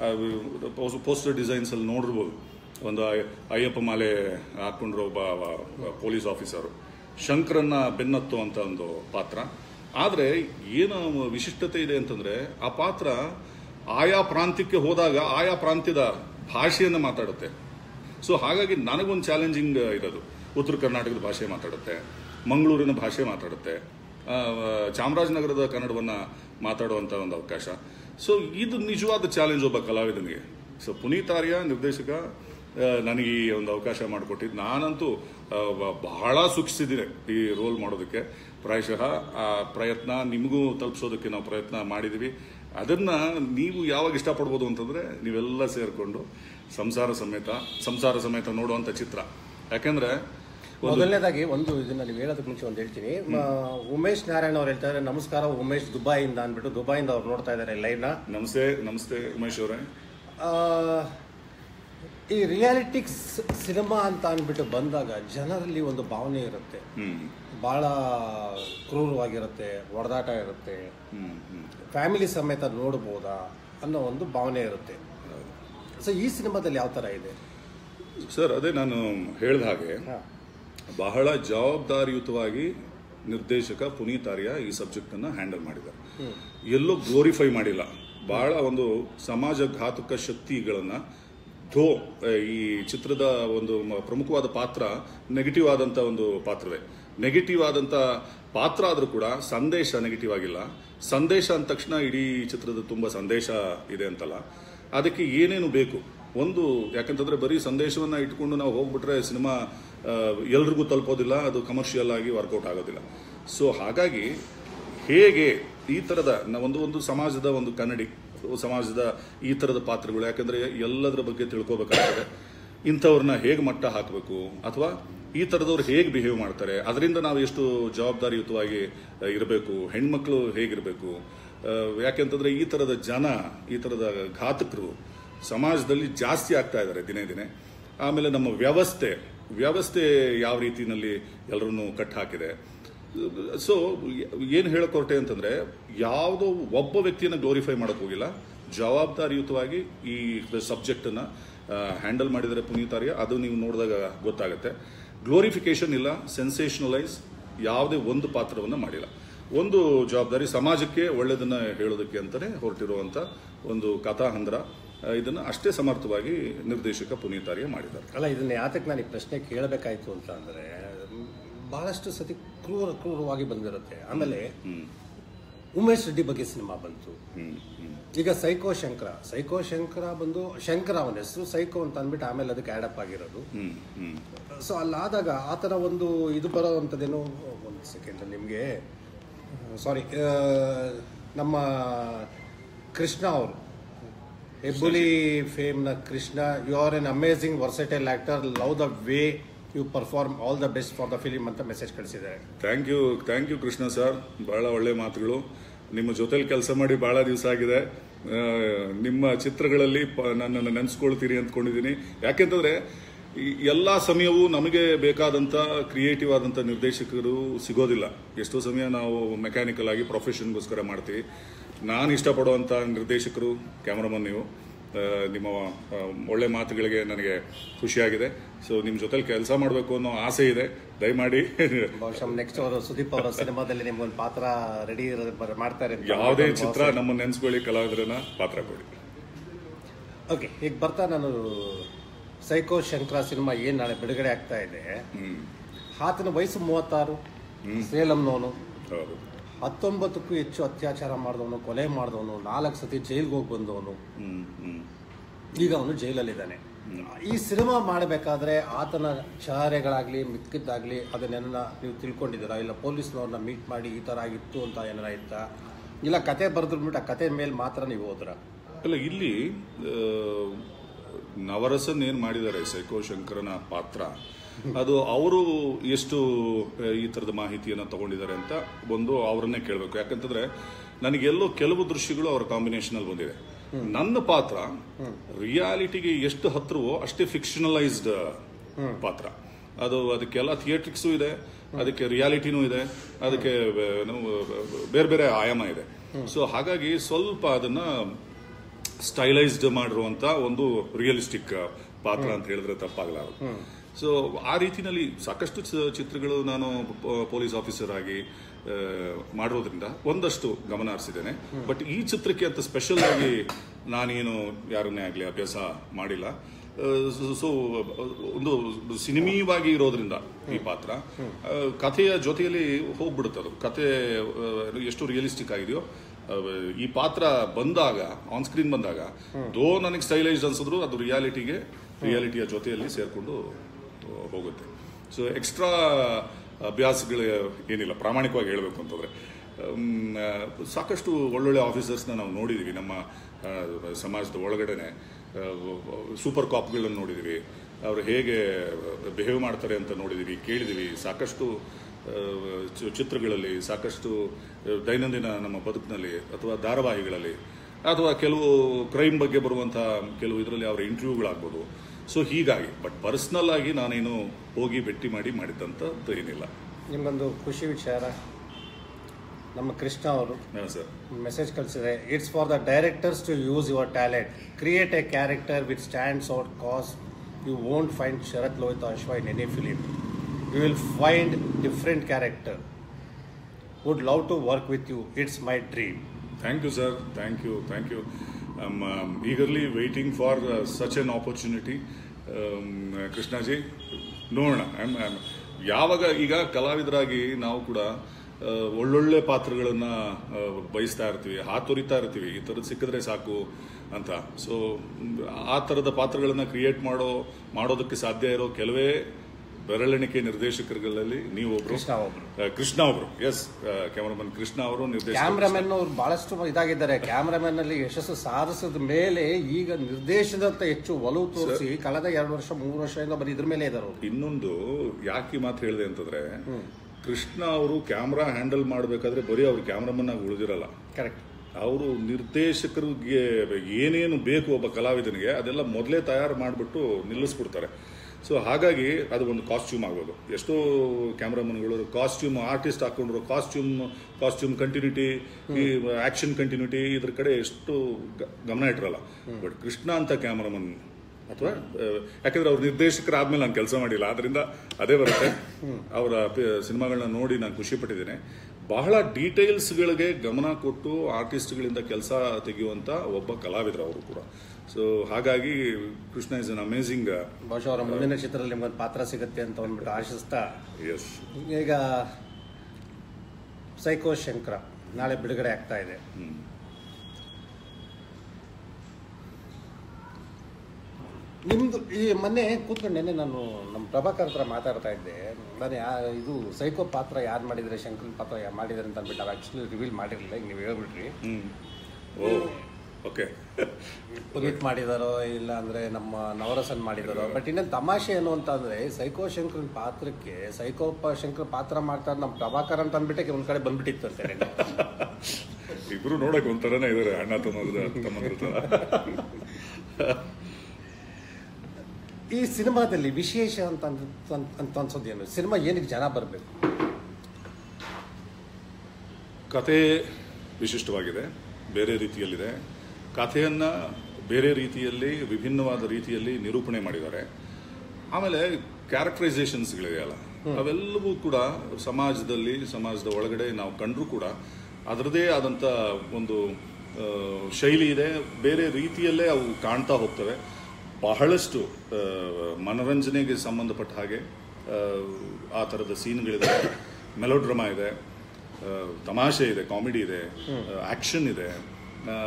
ಪೋಸ್ಟರ್ ಡಿಸೈನ್ಸ್ ಅಲ್ಲಿ ನೋಡಿರ್ಬೋದು ಒಂದು ಅಯ್ಯ- ಅಯ್ಯಪ್ಪ ಮಾಲೆ ಹಾಕೊಂಡಿರೋ ಒಬ್ಬ ಪೊಲೀಸ್ ಆಫೀಸರು ಶಂಕರನ್ನ ಬೆನ್ನತ್ತು ಅಂತ ಒಂದು ಪಾತ್ರ ಆದ್ರೆ ಏನು ವಿಶಿಷ್ಟತೆ ಇದೆ ಅಂತಂದ್ರೆ ಆ ಪಾತ್ರ ಆಯಾ ಪ್ರಾಂತ್ಯಕ್ಕೆ ಹೋದಾಗ ಆಯಾ ಪ್ರಾಂತ್ಯದ ಭಾಷೆಯನ್ನು ಮಾತಾಡುತ್ತೆ ಸೊ ಹಾಗಾಗಿ ನನಗೊಂದು ಚಾಲೆಂಜಿಂಗ್ ಇರೋದು ಉತ್ತರ ಕರ್ನಾಟಕದ ಭಾಷೆ ಮಾತಾಡುತ್ತೆ ಮಂಗಳೂರಿನ ಭಾಷೆ ಮಾತಾಡುತ್ತೆ ಆ, ಚಾಮರಾಜನಗರದ ಕನ್ನಡವನ್ನ ಮಾತಾಡುವಂತ ಒಂದು ಅವಕಾಶ ಸೊ ಇದು ನಿಜವಾದ ಚಾಲೆಂಜ್ ಒಬ್ಬ ಕಲಾವಿದನಿಗೆ ಸೊ ಪುನೀತ್ ಆರ್ಯ ನಿರ್ದೇಶಕ ಆ, ನನಗೆ ಈ ಒಂದು ಅವಕಾಶ ಮಾಡಿಕೊಟ್ಟಿದ್ದು ನಾನಂತೂ ಆ, ಬ- ಬಹಳ ಸುಖಿಸಿದ್ದೀನಿ ಈ ರೋಲ್ ಮಾಡೋದಕ್ಕೆ ಪ್ರಾಯಶಃ ಆ ಪ್ರಯತ್ನ ನಿಮಗೂ ತಲುಪಿಸೋದಕ್ಕೆ ನಾವು ಪ್ರಯತ್ನ ಮಾಡಿದ್ದೀವಿ ಅದನ್ನ ನೀವು ಯಾವಾಗ ಇಷ್ಟಪಡ್ಬೋದು ಅಂತಂದ್ರೆ ನೀವೆಲ್ಲ ಸೇರ್ಕೊಂಡು ಸಂಸಾರ ಸಮೇತ ಸಂಸಾರ ಸಮೇತ ನೋಡುವಂತ ಚಿತ್ರ ಯಾಕೆಂದ್ರೆ ಒಂದು ಮೊದಲನೇದಾಗಿ ಒಂದು ಇದನ್ನ ನೀವು ಹೇಳೋದಕ್ಕೆ ಮುಂಚೆ ಒಂದು ಹೇಳ್ತೀನಿ ಮ- ಉಮೇಶ್ ನಾರಾಯಣ್ ಅವ್ರು ಹೇಳ್ತಾರೆ ನಮಸ್ಕಾರ ಉಮೇಶ್ ದುಬೈಯಿಂದ ಅಂದ್ಬಿಟ್ಟು ದುಬೈಯಿಂದ ಅವ್ರು ನೋಡ್ತಾ ಇದ್ದಾರೆ ಲೈವ್ನ ನಮಸ್ತೆ ನಮಸ್ತೆ ಉಮೇಶ್ ಅವರೇ ಈ ರಿಯಾಲಿಟಿಕ್ಸ್ ಸಿನಿಮಾ ಅಂತ ಅಂದ್ಬಿಟ್ಟು ಬಂದಾಗ ಜನರಲ್ಲಿ ಒಂದು ಭಾವನೆ ಇರುತ್ತೆ ಹ್ಮ್ ಭಾಳ ಕ್ರೂರವಾಗಿರುತ್ತೆ ಒಡೆದಾಟ ಇರುತ್ತೆ ಹ್ಮ್ ಹ್ಮ್ ಫ್ಯಾಮಿಲಿ ಸಮೇತ ನೋಡ್ಬೋದಾ ಅನ್ನೋ ಒಂದು ಭಾವನೆ ಇರುತ್ತೆ ಸೊ ಈ ಸಿನಿಮಾದಲ್ಲಿ ಯಾವ ಥರ ಇದೆ ಸರ್ ಅದೇ ನಾನು ಹೇಳಿದ ಹಾಗೆ ಬಹಳ ಜವಾಬ್ದಾರಿಯುತವಾಗಿ ನಿರ್ದೇಶಕ ಪುನೀತ್ ಆರ್ಯ ಈ ಸಬ್ಜೆಕ್ಟ್ ಅನ್ನ ಹ್ಯಾಂಡಲ್ ಮಾಡಿದ್ದಾರೆ ಎಲ್ಲೂ ಗ್ಲೋರಿಫೈ ಮಾಡಿಲ್ಲ ಬಹಳ ಒಂದು ಸಮಾಜ ಘಾತಕ ಶಕ್ತಿಗಳನ್ನ ಧೋ ಈ ಚಿತ್ರದ ಒಂದು ಮ- ಪ್ರಮುಖವಾದ ಪಾತ್ರ ನೆಗೆಟಿವ್ ಆದಂತ ಒಂದು ಪಾತ್ರವೇ ನೆಗೆಟಿವ್ ಆದಂತ ಪಾತ್ರ ಆದ್ರೂ ಕೂಡ ಸಂದೇಶ ನೆಗೆಟಿವ್ ಆಗಿಲ್ಲ ಸಂದೇಶ ಅಂದ ತಕ್ಷಣ ಇಡೀ ಚಿತ್ರದ ತುಂಬಾ ಸಂದೇಶ ಇದೆ ಅಂತಲ್ಲ ಅದಕ್ಕೆ ಏನೇನು ಬೇಕು ಒಂದು ಯಾಕಂತಂದ್ರೆ ಬರೀ ಸಂದೇಶವನ್ನ ಇಟ್ಕೊಂಡು ನಾವು ಹೋಗ್ಬಿಟ್ರೆ ಸಿನಿಮಾ ಎಲ್ರಿಗೂ ತಲುಪೋದಿಲ್ಲ ಅದು ಕಮರ್ಷಿಯಲ್ ಆಗಿ ವರ್ಕೌಟ್ ಆಗೋದಿಲ್ಲ ಸೊ ಹಾಗಾಗಿ ಹೇಗೆ ಈ ತರದ ನ- ಒಂದು ಒಂದು ಸಮಾಜದ ಒಂದು ಕನ್ನಡಿ ಸಮಾಜದ ಈ ತರದ ಪಾತ್ರಗಳು ಯಾಕಂದ್ರೆ ಎಲ್ಲದರ ಬಗ್ಗೆ ತಿಳ್ಕೊಬೇಕಾಗ್ತದೆ ಇಂಥವ್ರನ್ನ ಹೇಗೆ ಮಟ್ಟ ಹಾಕಬೇಕು ಅಥವಾ ಈ ತರದವ್ರು ಹೇಗೆ ಬಿಹೇವ್ ಮಾಡ್ತಾರೆ ಅದರಿಂದ ನಾವು ಎಷ್ಟು ಜವಾಬ್ದಾರಿಯುತವಾಗಿ ಇರಬೇಕು ಹೆಣ್ಮಕ್ಳು ಹೇಗಿರಬೇಕು ಯಾಕೆಂತಂದ್ರೆ ಈ ತರದ ಜನ ಈ ತರದ ಘಾತಕರು ಸಮಾಜದಲ್ಲಿ ಜಾಸ್ತಿ ಆಗ್ತಾ ಇದ್ದಾರೆ ದಿನೇ ದಿನೇ ಆಮೇಲೆ ನಮ್ಮ ವ್ಯವಸ್ಥೆ ವ್ಯವಸ್ಥೆ ಯಾವ ರೀತಿನಲ್ಲಿ ಎಲ್ಲರನ್ನು ಕಟ್ ಹಾಕಿದೆ ಸೊ ಏನು ಹೇಳಕ್ ಹೊರಟೆ ಅಂತಂದ್ರೆ ಯಾವುದೋ ಒಬ್ಬ ವ್ಯಕ್ತಿಯನ್ನ ಗ್ಲೋರಿಫೈ ಮಾಡಕ್ ಹೋಗಿಲ್ಲ ಜವಾಬ್ದಾರಿಯುತವಾಗಿ ಈ ಸಬ್ಜೆಕ್ಟ್ ಅನ್ನ ಹ್ಯಾಂಡಲ್ ಮಾಡಿದರೆ ಪುನೀತ್ ಆರ್ಯ ಅದು ನೀವು ನೋಡಿದಾಗ ಗೊತ್ತಾಗುತ್ತೆ ಗ್ಲೋರಿಫಿಕೇಶನ್ ಇಲ್ಲ ಸೆನ್ಸೇಷನಲೈಸ್ ಯಾವುದೇ ಒಂದು ಪಾತ್ರವನ್ನ ಮಾಡಿಲ್ಲ ಒಂದು ಜವಾಬ್ದಾರಿ ಸಮಾಜಕ್ಕೆ ಒಳ್ಳೆಯದನ್ನ ಹೇಳೋದಕ್ಕೆ ಅಂತಾನೆ ಹೊರಟಿರುವಂತ ಒಂದು ಕಥಾಹಂದ್ರ ಆ, ಇದನ್ನ ಅಷ್ಟೇ ಸಮರ್ಥವಾಗಿ ನಿರ್ದೇಶಕ ಪುನೀತ್ ಆರ್ಯ ಮಾಡಿದ್ದಾರೆ ಅಲ್ಲ ಇದನ್ನ ಯಾತಕ್ಕೆ ನಾನು ಈ ಪ್ರಶ್ನೆ ಕೇಳಬೇಕಾಯ್ತು ಅಂತ ಅಂದ್ರೆ ಮ್, ಬಹಳಷ್ಟು ಸತಿ ಕ್ರೂರ ಕ್ರೂರವಾಗಿ ಬಂದಿರುತ್ತೆ ಆಮೇಲೆ ಉಮೇಶ್ ರೆಡ್ಡಿ ಬಗ್ಗೆ ಸಿನಿಮಾ ಬಂತು ಹ್ಮ್ ಹ್ಮ್ ಈಗ ಸೈಕೋ ಶಂಕರ ಸೈಕೋ ಶಂಕರ ಬಂದು ಶಂಕರ ಅವನ ಹೆಸರು ಸೈಕೋ ಅಂತ ಅಂದ್ಬಿಟ್ಟು ಆಮೇಲೆ ಅದಕ್ಕೆ ಆ್ಯಡಪ್ ಆಗಿರೋದು ಹ್ಮ್ ಹ್ಮ್ ಸೊ ಅಲ್ಲಾದಾಗ ಆ ಥರ ಒಂದು ಇದು ಬರೋವಂಥದ್ದೇನು ಒಂದು ಸೆಕೆಂಡ್ ನಿಮಗೆ ಸಾರಿ ನಮ್ಮ ಕೃಷ್ಣ ಅವರು ಹೆಬ್ಬುಲಿ ಫೇಮ್ನ Krishna you are an amazing versatile actor love the way you perform all the best for the film ಅಂತ ಮೆಸೇಜ್ ಕಳಿಸಿದ್ದಾರೆ thank you thank you Krishna sir ಬಹಳ ಒಳ್ಳೆ ಮಾತುಗಳು ನಿಮ್ಮ ಜೊತೆಲಿ ಕೆಲಸ ಮಾಡಿ ಬಹಳ ದಿವಸ ಆಗಿದೆ ಆ, ನಿಮ್ಮ ಚಿತ್ರಗಳಲ್ಲಿ ಪ- ನನ್ನನ್ನು ನೆನೆಸ್ಕೊಳ್ತೀರಿ ಅಂದ್ಕೊಂಡಿದ್ದೀನಿ ಯಾಕೆಂತಂದ್ರೆ ಈ ಎಲ್ಲಾ ಸಮಯವೂ ನಮಗೆ ಬೇಕಾದಂತ ಕ್ರಿಯೇಟಿವ್ ಆದಂತ ನಿರ್ದೇಶಕರು ಸಿಗೋದಿಲ್ಲ ಎಷ್ಟೋ ಸಮಯ ನಾವು ಮೆಕ್ಯಾನಿಕಲ್ ಆಗಿ ಪ್ರೊಫೆಷನ್ಗೋಸ್ಕರ ಮಾಡ್ತೀವಿ ನಾನು ಇಷ್ಟಪಡುವಂತ ನಿರ್ದೇಶಕರು ಕ್ಯಾಮ್ರಾಮನ್ ನೀವು ಆ, ನಿಮ್ಮ ಆ, ಒಳ್ಳೆ ಮಾತುಗಳಿಗೆ ನನಗೆ ಖುಷಿಯಾಗಿದೆ ಸೊ ನಿಮ್ಮ ಜೊತೆಲಿ ಕೆಲಸ ಮಾಡಬೇಕು ಅನ್ನೋ ಆಸೆ ಇದೆ ದಯಮಾಡಿ ಬಹುಶಃ ನೆಕ್ಸ್ಟ್ ಅವರು ಸುದೀಪ್ ಅವರ ಸಿನಿಮಾದಲ್ಲಿ ನಿಮ್ಗೊಂದು ಪಾತ್ರ ರೆಡಿ ಮಾಡ್ತಾರೆ ಅಂತ ಯಾವುದೇ ಚಿತ್ರ ನಮ್ಮ ನೆನ್ಸ್ಕೊಳ್ಳಿ ಕಲಾವಿದರನ್ನ ಪಾತ್ರ ಕೊಡಿ ಓಕೆ ಈಗ ಬರ್ತಾ ನಾನು ಸೈಕೋ ಶಂಕರ ಸಿನಿಮಾ ಏನ್ ನಾಳೆ ಬಿಡುಗಡೆ ಆಗ್ತಾ ಇದೆ ಹ್ಮ್ ಆತನ ವಯಸ್ಸು ಮೂವತ್ತಾರು ಸೇಲಂನವನು ಹೌದು ಹತ್ತೊಂಬತ್ತಕ್ಕೂ ಹೆಚ್ಚು ಅತ್ಯಾಚಾರ ಮಾಡಿದವನು ಕೊಲೆ ಮಾಡಿದವನು ನಾಲ್ಕು ಸತಿ ಜೈಲ್ಗೆ ಹೋಗಿ ಬಂದವನು ಹ್ಮ್ ಹ್ಮ್ ಈಗ ಅವನು ಜೈಲಲ್ಲಿದ್ದಾನೆ ಈ ಸಿನಿಮಾ ಮಾಡಬೇಕಾದ್ರೆ ಆತನ ಚಹರೆಗಳಾಗ್ಲಿ ಮಿಕ್ಕಿದ್ದಾಗ್ಲಿ ಅದನ್ನೆಲ್ಲ ನೀವು ತಿಳ್ಕೊಂಡಿದ್ದೀರಾ ಇಲ್ಲ ಪೊಲೀಸ್ನವ್ರನ್ನ ಮೀಟ್ ಮಾಡಿ ಈ ಥರ ಆಗಿತ್ತು ಅಂತ ಏನಾರ ಇತ್ತಾ ಇಲ್ಲ ಕತೆ ಬರೆದ್ಬಿಟ್ಟು ಆ ಕತೆ ಮೇಲೆ ಮಾತ್ರ ನೀವು ಹೋದ್ರ ಅಲ್ಲ ಇಲ್ಲಿ ಆ, ನವರಸನ್ ಏನ್ ಮಾಡಿದ್ದಾರೆ ಸೈಕೋ ಶಂಕರನ ಪಾತ್ರ ಅದು ಅವರು ಎಷ್ಟು ಆ, ಈ ತರದ ಮಾಹಿತಿಯನ್ನ ತಗೊಂಡಿದ್ದಾರೆ ಅಂತ ಒಂದು ಅವರನ್ನೇ ಕೇಳಬೇಕು ಯಾಕಂತಂದ್ರೆ ನನಗೆಲ್ಲೋ ಕೆಲವು ದೃಶ್ಯಗಳು ಅವರ ಕಾಂಬಿನೇಷನ್ ಅಲ್ಲಿ ಬಂದಿದೆ ನನ್ನ ಪಾತ್ರ ರಿಯಾಲಿಟಿಗೆ ಎಷ್ಟು ಹತ್ರವೋ ಅಷ್ಟೇ ಫಿಕ್ಷನಲೈಸ್ಡ್ ಪಾತ್ರ ಅದು ಅದಕ್ಕೆಲ್ಲ ಥಿಯೇಟ್ರಿಕ್ಸು ಇದೆ ಅದಕ್ಕೆ ರಿಯಾಲಿಟಿನೂ ಇದೆ ಅದಕ್ಕೆ ಆ, ಏನು, ಬೇರೆ ಬೇರೆ ಆಯಾಮ ಇದೆ ಸೊ ಹಾಗಾಗಿ ಸ್ವಲ್ಪ ಅದನ್ನ ಸ್ಟೈಲೈಸ್ಡ್ ಮಾಡಿರುವಂತ ಒಂದು ರಿಯಲಿಸ್ಟಿಕ್ ಪಾತ್ರ ಅಂತ ಹೇಳಿದ್ರೆ ತಪ್ಪಾಗಲಾರದು ಸೊ ಆ ರೀತಿನಲ್ಲಿ ಸಾಕಷ್ಟು ಚ- ಚಿತ್ರಗಳು ನಾನು ಪ- ಪೊಲೀಸ್ ಆಫೀಸರ್ ಆಗಿ ಆ, ಮಾಡಿರೋದ್ರಿಂದ ಒಂದಷ್ಟು ಗಮನ ಹರಿಸಿದ್ದೇನೆ ಬಟ್ ಈ ಚಿತ್ರಕ್ಕೆ ಅಂತ ಸ್ಪೆಷಲ್ ಆಗಿ ನಾನೇನು ಯಾರನ್ನೇ ಆಗಲಿ ಅಭ್ಯಾಸ ಮಾಡಿಲ್ಲ ಸೊ ಒಂದು ಸಿನಿಮೀವಾಗಿ ಇರೋದ್ರಿಂದ ಈ ಪಾತ್ರ ಆ, ಕಥೆಯ ಜೊತೆಯಲ್ಲಿ ಹೋಗ್ಬಿಡುತ್ತೆ ಅದು ಕತೆ ಆ, ಎಷ್ಟು ರಿಯಲಿಸ್ಟಿಕ್ ಆಗಿದೆಯೋ ಆ, ಈ ಪಾತ್ರ ಬಂದಾಗ ಆನ್ ಸ್ಕ್ರೀನ್ ಬಂದಾಗ ದೋ ನನಗೆ ಸ್ಟೈಲೈಸ್ ಅನ್ಸಿದ್ರು ಅದು ರಿಯಾಲಿಟಿಗೆ ರಿಯಾಲಿಟಿಯ ಜೊತೆಯಲ್ಲಿ ಸೇರ್ಕೊಂಡು ಆ, ಹೋಗುತ್ತೆ ಸೊ ಎಕ್ಸ್ಟ್ರಾ ಅಭ್ಯಾಸಗಳು ಏನಿಲ್ಲ ಪ್ರಾಮಾಣಿಕವಾಗಿ ಹೇಳಬೇಕು ಅಂತಂದ್ರೆ ಆಮ್, ಆ, ಸಾಕಷ್ಟು ಒಳ್ಳೊಳ್ಳೆ ಆಫೀಸರ್ಸ್ನ ನಾವು ನೋಡಿದೀವಿ ನಮ್ಮ ಆ, ಸಮಾಜದ ಒಳಗಡೆನೆ ಸೂಪರ್ ಕಾಪ್ಗಳನ್ನು ನೋಡಿದೀವಿ ಅವರು ಹೇಗೆ ಬಿಹೇವ್ ಮಾಡ್ತಾರೆ ಅಂತ ನೋಡಿದೀವಿ ಕೇಳಿದೀವಿ ಸಾಕಷ್ಟು ಆ, ಚಿ- ಚಿತ್ರಗಳಲ್ಲಿ ಸಾಕಷ್ಟು ಆ, ದೈನಂದಿನ ನಮ್ಮ ಬದುಕಿನಲ್ಲಿ ಅಥವಾ ಧಾರಾವಾಹಿಗಳಲ್ಲಿ ಅಥವಾ ಕೆಲವು ಕ್ರೈಮ್ ಬಗ್ಗೆ ಬರುವಂತಹ ಕೆಲವು ಇದರಲ್ಲಿ ಅವರ ಇಂಟರ್ವ್ಯೂಗಳಾಗ್ಬೋದು ಸೊ ಹೀಗಾಗಿ ಬಟ್ ಪರ್ಸ್ನಲ್ ಆಗಿ ನಾನೇನು ಹೋಗಿ ಭೇಟಿ ಮಾಡಿ ಮಾಡಿದ್ದಂಥದ್ದು ಏನಿಲ್ಲ ನಿಮ್ಮೊಂದು ಖುಷಿ ವಿಚಾರ ನಮ್ಮ ಕೃಷ್ಣ ಅವರು ಹಾಂ ಸರ್ ಮೆಸೇಜ್ ಕಳಿಸಿದೆ it's for the directors to use your talent create a character with stands out cause you won't find Sharath Lohitashwa in any film you will find different character would love to work with you it's my dream thank you sir thank you thank you I'm eagerly waiting for such an opportunity Krishnaji ನೋಡೋಣ ಐಮ್ ಐಮ್ ಯಾವಾಗ ಈಗ ಕಲಾವಿದರಾಗಿ ನಾವು ಕೂಡ ಆ, ಒಳ್ಳೊಳ್ಳೆ ಪಾತ್ರಗಳನ್ನು ಬಯಸ್ತಾ ಇರ್ತೀವಿ ಹಾತೊರಿತಾ ಇರ್ತೀವಿ ಈ ಥರದ್ದು ಸಿಕ್ಕಿದ್ರೆ ಸಾಕು ಅಂತ ಸೊ ಆ ಥರದ ಪಾತ್ರಗಳನ್ನು ಕ್ರಿಯೇಟ್ ಮಾಡೋ ಮಾಡೋದಕ್ಕೆ ಸಾಧ್ಯ ಇರೋ ಕೆಲವೇ ಬೆರಳೆಣಿಕೆ ನಿರ್ದೇಶಕರುಗಳಲ್ಲಿ ನೀವು ಒಬ್ರು ಕೃಷ್ಣ ಒಬ್ರು. ಆ, ಕೃಷ್ಣ ಅವರು ಎಸ್ ಕ್ಯಾಮರಾಮನ್ ಕೃಷ್ಣ ಅವರು ನಿರ್ದೇಶಕ ಕ್ಯಾಮ್ರಾಮನ್ ಅವ್ರು ಬಹಳಷ್ಟು ಇದಾಗಿದ್ದಾರೆ ಕ್ಯಾಮ್ರಾಮನ್ ಅಲ್ಲಿ ಯಶಸ್ಸು ಸಾಧಿಸಿದ ಮೇಲೆ ಈಗ ನಿರ್ದೇಶನದಂತ ಹೆಚ್ಚು ಒಲವು ತೋರಿಸಿ ಕಳೆದ ಎರಡು ವರ್ಷ ಮೂರು ವರ್ಷದಿಂದ ಬರೀ ಇದ್ರ ಮೇಲೆ ಇದ್ದಾರೆ ಅವರು ಇನ್ನೊಂದು ಯಾಕೆ ಈ ಮಾತು ಹೇಳಿದೆ ಅಂತಂದ್ರೆ ಕೃಷ್ಣ ಅವರು ಕ್ಯಾಮ್ರಾ ಹ್ಯಾಂಡಲ್ ಮಾಡಬೇಕಾದ್ರೆ ಬರೀ ಅವ್ರು ಕ್ಯಾಮ್ರಾಮನ್ ಆಗಿ ಉಳಿದಿರಲ್ಲ ಕರೆಕ್ಟ್ ಅವರು ನಿರ್ದೇಶಕರಿಗೆ ಏನೇನು ಬೇಕು ಒಬ್ಬ ಕಲಾವಿದನಿಗೆ ಅದೆಲ್ಲ ಮೊದಲೇ ತಯಾರು ಮಾಡಿಬಿಟ್ಟು ನಿಲ್ಲಿಸ್ಬಿಡ್ತಾರೆ ಸೊ ಹಾಗಾಗಿ ಅದು ಒಂದು ಕಾಸ್ಟ್ಯೂಮ್ ಆಗೋದು ಎಷ್ಟೋ ಕ್ಯಾಮ್ರಾಮನ್ಗಳು ಕಾಸ್ಟ್ಯೂಮ್ ಆರ್ಟಿಸ್ಟ್ ಹಾಕೊಂಡ್ರು ಕಾಸ್ಟ್ಯೂಮ್ ಕಾಸ್ಟ್ಯೂಮ್ ಕಂಟಿನ್ಯೂಟಿ ಈ ಆಕ್ಷನ್ ಕಂಟಿನ್ಯೂಟಿ ಇದ್ರ ಕಡೆ ಎಷ್ಟು ಗ- ಗಮನ ಇಟ್ಟಿರಲ್ಲ ಬಟ್ ಕೃಷ್ಣ ಅಂತ ಕ್ಯಾಮ್ರಾಮನ್ ಅಥವಾ ಯಾಕಂದ್ರೆ ಅವ್ರ ನಿರ್ದೇಶಕರಾದ್ಮೇಲೆ ನಾನು ಕೆಲಸ ಮಾಡಿಲ್ಲ ಆದ್ರಿಂದ ಅದೇ ಬರುತ್ತೆ ಅವರ ಸಿನಿಮಾಗಳನ್ನ ನೋಡಿ ನಾನು ಖುಷಿ ಪಟ್ಟಿದ್ದೇನೆ ಬಹಳ ಡೀಟೇಲ್ಸ್ಗಳಿಗೆ ಗಮನ ಕೊಟ್ಟು ಆರ್ಟಿಸ್ಟ್ಗಳಿಂದ ಕೆಲಸ ತೆಗೆಯುವಂತ ಒಬ್ಬ ಕಲಾವಿದರು ಅವರು ಕೂಡ ಸೊ ಹಾಗಾಗಿ ಕೃಷ್ಣ ಇಸ್ ಅನ್ ಅಮೇಸಿಂಗ್ ಬಹುಶಃ ಅವರ ಮುಂದಿನ ಚಿತ್ರದಲ್ಲಿ ನಿಮ್ಗೊಂದು ಪಾತ್ರ ಸಿಗುತ್ತೆ ಅಂತ ಅಂದ್ಬಿಟ್ಟು ಆಶಿಸ್ತಾ ಎಸ್ ಈಗ ಸೈಕೋ ಶಂಕರ ನಾಳೆ ಬಿಡುಗಡೆ ಆಗ್ತಾ ಇದೆ ನಿಮ್ದು ಈ ಮೊನ್ನೆ ಕೂತ್ಕೊಂಡು ನೆನ್ನೆ ನಾನು ನಮ್ಮ ಪ್ರಭಾಕರ್ ಹತ್ರ ಮಾತಾಡ್ತಾ ಇದ್ದೆ ನಾನು ಯಾ ಇದು ಸೈಕೋ ಪಾತ್ರ ಯಾರು ಮಾಡಿದ್ರೆ ಶಂಕರನ್ ಪಾತ್ರ ಯಾರು ಮಾಡಿದ್ದಾರೆ ಅಂತ ಅಂದ್ಬಿಟ್ಟು ಆ್ಯಕ್ಚುಲಿ ರಿವೀಲ್ ಮಾಡಿರಲಿಲ್ಲ ಈಗ ನೀವು ಹೇಳ್ಬಿಟ್ರಿ ಹ್ಮ್ ಓ ಓಕೆ ಪುನೀತ್ ಮಾಡಿದಾರೋ ಇಲ್ಲ ಅಂದ್ರೆ ನಮ್ಮ ನವರಸನ್ ಮಾಡಿದಾರೋ ಬಟ್ ಇನ್ನೊಂದು ತಮಾಷೆ ಏನು ಅಂತ ಅಂದ್ರೆ ಸೈಕೋ ಶಂಕರನ್ ಪಾತ್ರಕ್ಕೆ ಸೈಕೋ ಪ- ಶಂಕರ್ ಪಾತ್ರ ಮಾಡ್ತಾರೆ ನಮ್ಮ ಪ್ರಭಾಕರ್ ಅಂತ ಅಂದ್ಬಿಟ್ಟೆ ಒಂದ್ ಕಡೆ ಬಂದ್ಬಿಟ್ಟಿತ್ತು ಅಂತ ಹೇಳಿ ಇಬ್ರು ನೋಡಕ್ ಒಂಥರನೇ ಇದಾರೆ ಅಣ್ಣ ತಮ್ಮದ್ರ ತಮ್ಮದ್ರ ತರ ಈ ಸಿನಿಮಾದಲ್ಲಿ ವಿಶೇಷ ಅಂತ ಅನ್ಸ್- ಅಂತ ಅಂತ ಅನ್ಸೋದು ಏನು ಸಿನಿಮಾ ಏನಕ್ಕೆ ಜನ ಬರಬೇಕು ಕಥೆ ವಿಶಿಷ್ಟವಾಗಿದೆ ಬೇರೆ ರೀತಿಯಲ್ಲಿದೆ ಕಥೆಯನ್ನ ಬೇರೆ ರೀತಿಯಲ್ಲಿ ವಿಭಿನ್ನವಾದ ರೀತಿಯಲ್ಲಿ ನಿರೂಪಣೆ ಮಾಡಿದ್ದಾರೆ ಆಮೇಲೆ ಕ್ಯಾರೆಕ್ಟರೈಸೇಷನ್ಸ್ಗಳಿದೆಯಲ್ಲ ಅವೆಲ್ಲವೂ ಕೂಡ ಸಮಾಜದಲ್ಲಿ ಸಮಾಜದ ಒಳಗಡೆ ನಾವು ಕಂಡ್ರೂ ಕೂಡ ಅದರದೇ ಆದಂಥ ಒಂದು ಆ, ಶೈಲಿ ಇದೆ ಬೇರೆ ರೀತಿಯಲ್ಲೇ ಅವು ಕಾಣ್ತಾ ಹೋಗ್ತವೆ ಬಹಳಷ್ಟು ಆ, ಮನರಂಜನೆಗೆ ಸಂಬಂಧಪಟ್ಟ ಹಾಗೆ ಆ, ಆ ಥರದ ಸೀನ್ಗಳಿದೆ ಮೆಲೋಡ್ರಮಾ ಇದೆ ಆ, ತಮಾಷೆ ಇದೆ ಕಾಮಿಡಿ ಇದೆ ಆಕ್ಷನ್ ಇದೆ ಆ,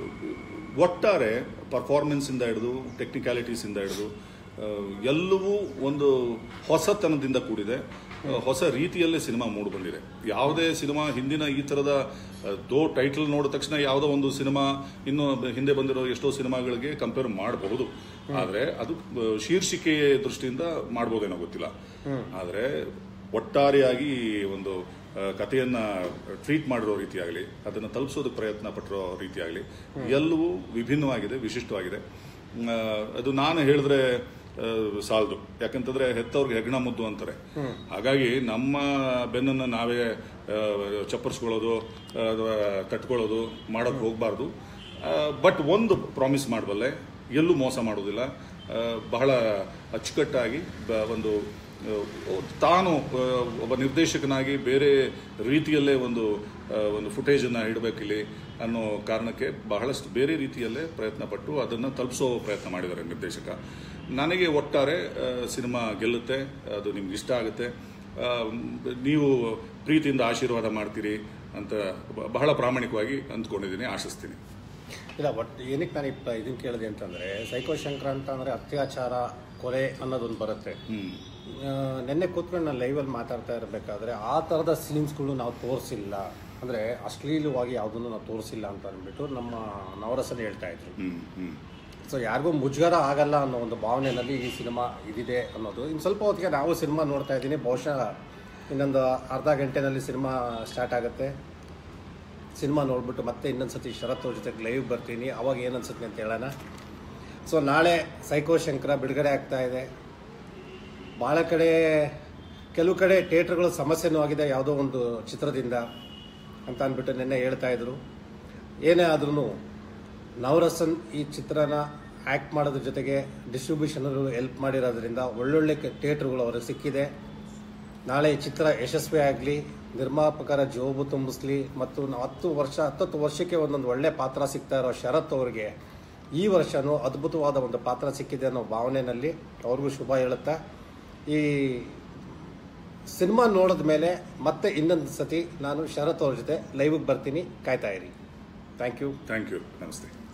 ಒಟ್ಟಾರೆ ಪರ್ಫಾರ್ಮೆನ್ಸ್ ಇಂದ ಹಿಡಿದು ಟೆಕ್ನಿಕ್ಯಾಲಿಟೀಸ್ ಇಂದ ಹಿಡಿದು ಆ, ಎಲ್ಲವೂ ಒಂದು ಹೊಸತನದಿಂದ ಕೂಡಿದೆ ಆ, ಹೊಸ ರೀತಿಯಲ್ಲೇ ಸಿನಿಮಾ ಮೂಡಿ ಬಂದಿದೆ ಯಾವುದೇ ಸಿನಿಮಾ ಹಿಂದಿನ ಈ ತರದ ಆ, ದೋ ಟೈಟಲ್ ನೋಡಿದ ತಕ್ಷಣ ಯಾವುದೋ ಒಂದು ಸಿನಿಮಾ ಇನ್ನು ಹಿಂದೆ ಬಂದಿರೋ ಎಷ್ಟೋ ಸಿನಿಮಾಗಳಿಗೆ ಕಂಪೇರ್ ಮಾಡಬಹುದು ಆದ್ರೆ ಅದು ಆ, ಶೀರ್ಷಿಕೆಯ ದೃಷ್ಟಿಯಿಂದ ಮಾಡ್ಬೋದೇನೋ ಗೊತ್ತಿಲ್ಲ ಆದ್ರೆ ಒಟ್ಟಾರೆಯಾಗಿ ಒಂದು ಆ, ಕಥೆಯನ್ನ ಟ್ರೀಟ್ ಮಾಡಿರೋ ರೀತಿಯಾಗಲಿ ಅದನ್ನು ತಲುಪಿಸೋದಕ್ಕೆ ಪ್ರಯತ್ನ ಪಟ್ಟಿರೋ ರೀತಿಯಾಗಲಿ ಎಲ್ಲವೂ ವಿಭಿನ್ನವಾಗಿದೆ ವಿಶಿಷ್ಟವಾಗಿದೆ ಆ, ಅದು ನಾನು ಹೇಳಿದ್ರೆ ಆ, ಸಾಲದು ಯಾಕಂತಂದ್ರೆ ಹೆತ್ತವ್ರಿಗೆ ಹೆಗ್ಣ ಮುದ್ದು ಅಂತಾರೆ ಹಾಗಾಗಿ ನಮ್ಮ ಬೆನ್ನನ್ನು ನಾವೇ ಆ, ಚಪ್ಪರ್ಸ್ಕೊಳ್ಳೋದು ಅಥವಾ ತಟ್ಕೊಳ್ಳೋದು ಮಾಡೋಕೆ ಹೋಗಬಾರ್ದು ಬಟ್ ಒಂದು ಪ್ರಾಮಿಸ್ ಮಾಡಬಲ್ಲೆ ಎಲ್ಲೂ ಮೋಸ ಮಾಡೋದಿಲ್ಲ ಆ, ಬಹಳ ಅಚ್ಚುಕಟ್ಟಾಗಿ ಬ- ಒಂದು ಆ, ತಾನು ಆ, ಒಬ್ಬ ನಿರ್ದೇಶಕನಾಗಿ ಬೇರೆ ರೀತಿಯಲ್ಲೇ ಒಂದು ಆ, ಒಂದು ಫುಟೇಜನ್ನು ಇಡಬೇಕಿಲ್ಲಿ ಅನ್ನೋ ಕಾರಣಕ್ಕೆ ಬಹಳಷ್ಟು ಬೇರೆ ರೀತಿಯಲ್ಲೇ ಪ್ರಯತ್ನ ಪಟ್ಟು ಅದನ್ನು ತಲುಪಿಸೋ ಪ್ರಯತ್ನ ಮಾಡಿದ್ದಾರೆ ನಿರ್ದೇಶಕ ನನಗೆ ಒಟ್ಟಾರೆ ಆ, ಸಿನಿಮಾ ಗೆಲ್ಲುತ್ತೆ ಅದು ನಿಮ್ಗೆ ಇಷ್ಟ ಆಗುತ್ತೆ ಆ, ನೀವು ಪ್ರೀತಿಯಿಂದ ಆಶೀರ್ವಾದ ಮಾಡ್ತೀರಿ ಅಂತ ಬ- ಬಹಳ ಪ್ರಾಮಾಣಿಕವಾಗಿ ಅಂದ್ಕೊಂಡಿದ್ದೀನಿ ಆಶಿಸ್ತೀನಿ ಇಲ್ಲ ಒಟ್ಟು ಏನಕ್ಕೆ ನಾನು ಇಪ್ಪ ಇದನ್ನ ಕೇಳಿದೆ ಅಂತಂದ್ರೆ ಸೈಕೋ ಶಂಕರ ಅಂತ ಅಂದ್ರೆ ಅತ್ಯಾಚಾರ ಕೊಲೆ ಅನ್ನೋದೊಂದು ಬರುತ್ತೆ ಹ್ಮ್ ಆ, ನೆನ್ನೆ ಕೂತ್ಕೊಂಡು ನಾನು ಲೈವಲ್ಲಿ ಮಾತಾಡ್ತಾ ಇರಬೇಕಾದ್ರೆ ಆ ಥರದ ಸೀನ್ಸ್ಗಳು ನಾವು ತೋರಿಸಿಲ್ಲ ಅಂದರೆ ಅಶ್ಲೀಲವಾಗಿ ಯಾವುದನ್ನು ನಾವು ತೋರಿಸಿಲ್ಲ ಅಂತ ಅಂದ್ಬಿಟ್ಟು ನಮ್ಮ ನವರಸನ ಹೇಳ್ತಾ ಇದ್ರು ಹ್ಮ್ ಹ್ಮ್ ಸೊ ಯಾರಿಗೂ ಮುಜುಗರ ಆಗಲ್ಲ ಅನ್ನೋ ಒಂದು ಭಾವನೆಯಲ್ಲಿ ಈ ಸಿನಿಮಾ ಇದಿದೆ ಅನ್ನೋದು ಇನ್ನು ಸ್ವಲ್ಪ ಹೊತ್ತಿಗೆ ನಾವು ಸಿನಿಮಾ ನೋಡ್ತಾ ಇದ್ದೀನಿ ಬಹುಶಃ ಇನ್ನೊಂದು ಅರ್ಧ ಗಂಟೆನಲ್ಲಿ ಸಿನಿಮಾ ಸ್ಟಾರ್ಟ್ ಆಗುತ್ತೆ ಸಿನಿಮಾ ನೋಡ್ಬಿಟ್ಟು ಮತ್ತೆ ಇನ್ನೊಂದು ಸತಿ ಶರತ್ ಅವ್ರ ಜೊತೆಗೆ ಲೈವ್ ಬರ್ತೀನಿ ಅವಾಗ ಏನು ಅನ್ಸುತ್ತೆ ಅಂತ ಹೇಳೋಣ ಸೊ ನಾಳೆ ಸೈಕೋ ಶಂಕರ ಬಿಡುಗಡೆ ಆಗ್ತಾ ಇದೆ ಭಾಳ ಕಡೆ ಕೆಲವು ಕಡೆ ಥಿಯೇಟ್ರ್ಗಳು ಸಮಸ್ಯೆನೂ ಆಗಿದೆ ಯಾವುದೋ ಒಂದು ಚಿತ್ರದಿಂದ ಅಂತ ಅಂದ್ಬಿಟ್ಟು ನಿನ್ನೆ ಹೇಳ್ತಾ ಇದ್ರು ಏನೇ ಆದ್ರೂ ನವರಸನ್ ಈ ಚಿತ್ರನ ಆ್ಯಕ್ಟ್ ಮಾಡೋದ್ರ ಜೊತೆಗೆ ಡಿಸ್ಟ್ರಿಬ್ಯೂಷನರು ಹೆಲ್ಪ್ ಮಾಡಿರೋದ್ರಿಂದ ಒಳ್ಳೊಳ್ಳೆ ಥಿಯೇಟ್ರ್ಗಳು ಅವ್ರಿಗೆ ಸಿಕ್ಕಿದೆ ನಾಳೆ ಈ ಚಿತ್ರ ಯಶಸ್ವಿ ಆಗಲಿ ನಿರ್ಮಾಪಕರ ಜೋಬು ತುಂಬಿಸ್ಲಿ ಮತ್ತು ನಾವು ಹತ್ತು ವರ್ಷ ಹತ್ತತ್ತು ವರ್ಷಕ್ಕೆ ಒಂದೊಂದು ಒಳ್ಳೆ ಪಾತ್ರ ಸಿಗ್ತಾ ಇರೋ ಶರತ್ ಅವ್ರಿಗೆ ಈ ವರ್ಷನೂ ಅದ್ಭುತವಾದ ಒಂದು ಪಾತ್ರ ಸಿಕ್ಕಿದೆ ಅನ್ನೋ ಭಾವನೆಯಲ್ಲಿ ಅವ್ರಿಗೂ ಶುಭ ಹೇಳುತ್ತಾ ಈ ಸಿನಿಮಾ ನೋಡಿದ ಮೇಲೆ ಮತ್ತೆ ಇನ್ನೊಂದು ಸತಿ ನಾನು ಶರತ್ ಅವ್ರ ಜೊತೆ ಲೈವ್ಗೆ ಬರ್ತೀನಿ ಕಾಯ್ತಾ ಇರಿ ಥ್ಯಾಂಕ್ ಯು ಥ್ಯಾಂಕ್ ಯು ನಮಸ್ತೆ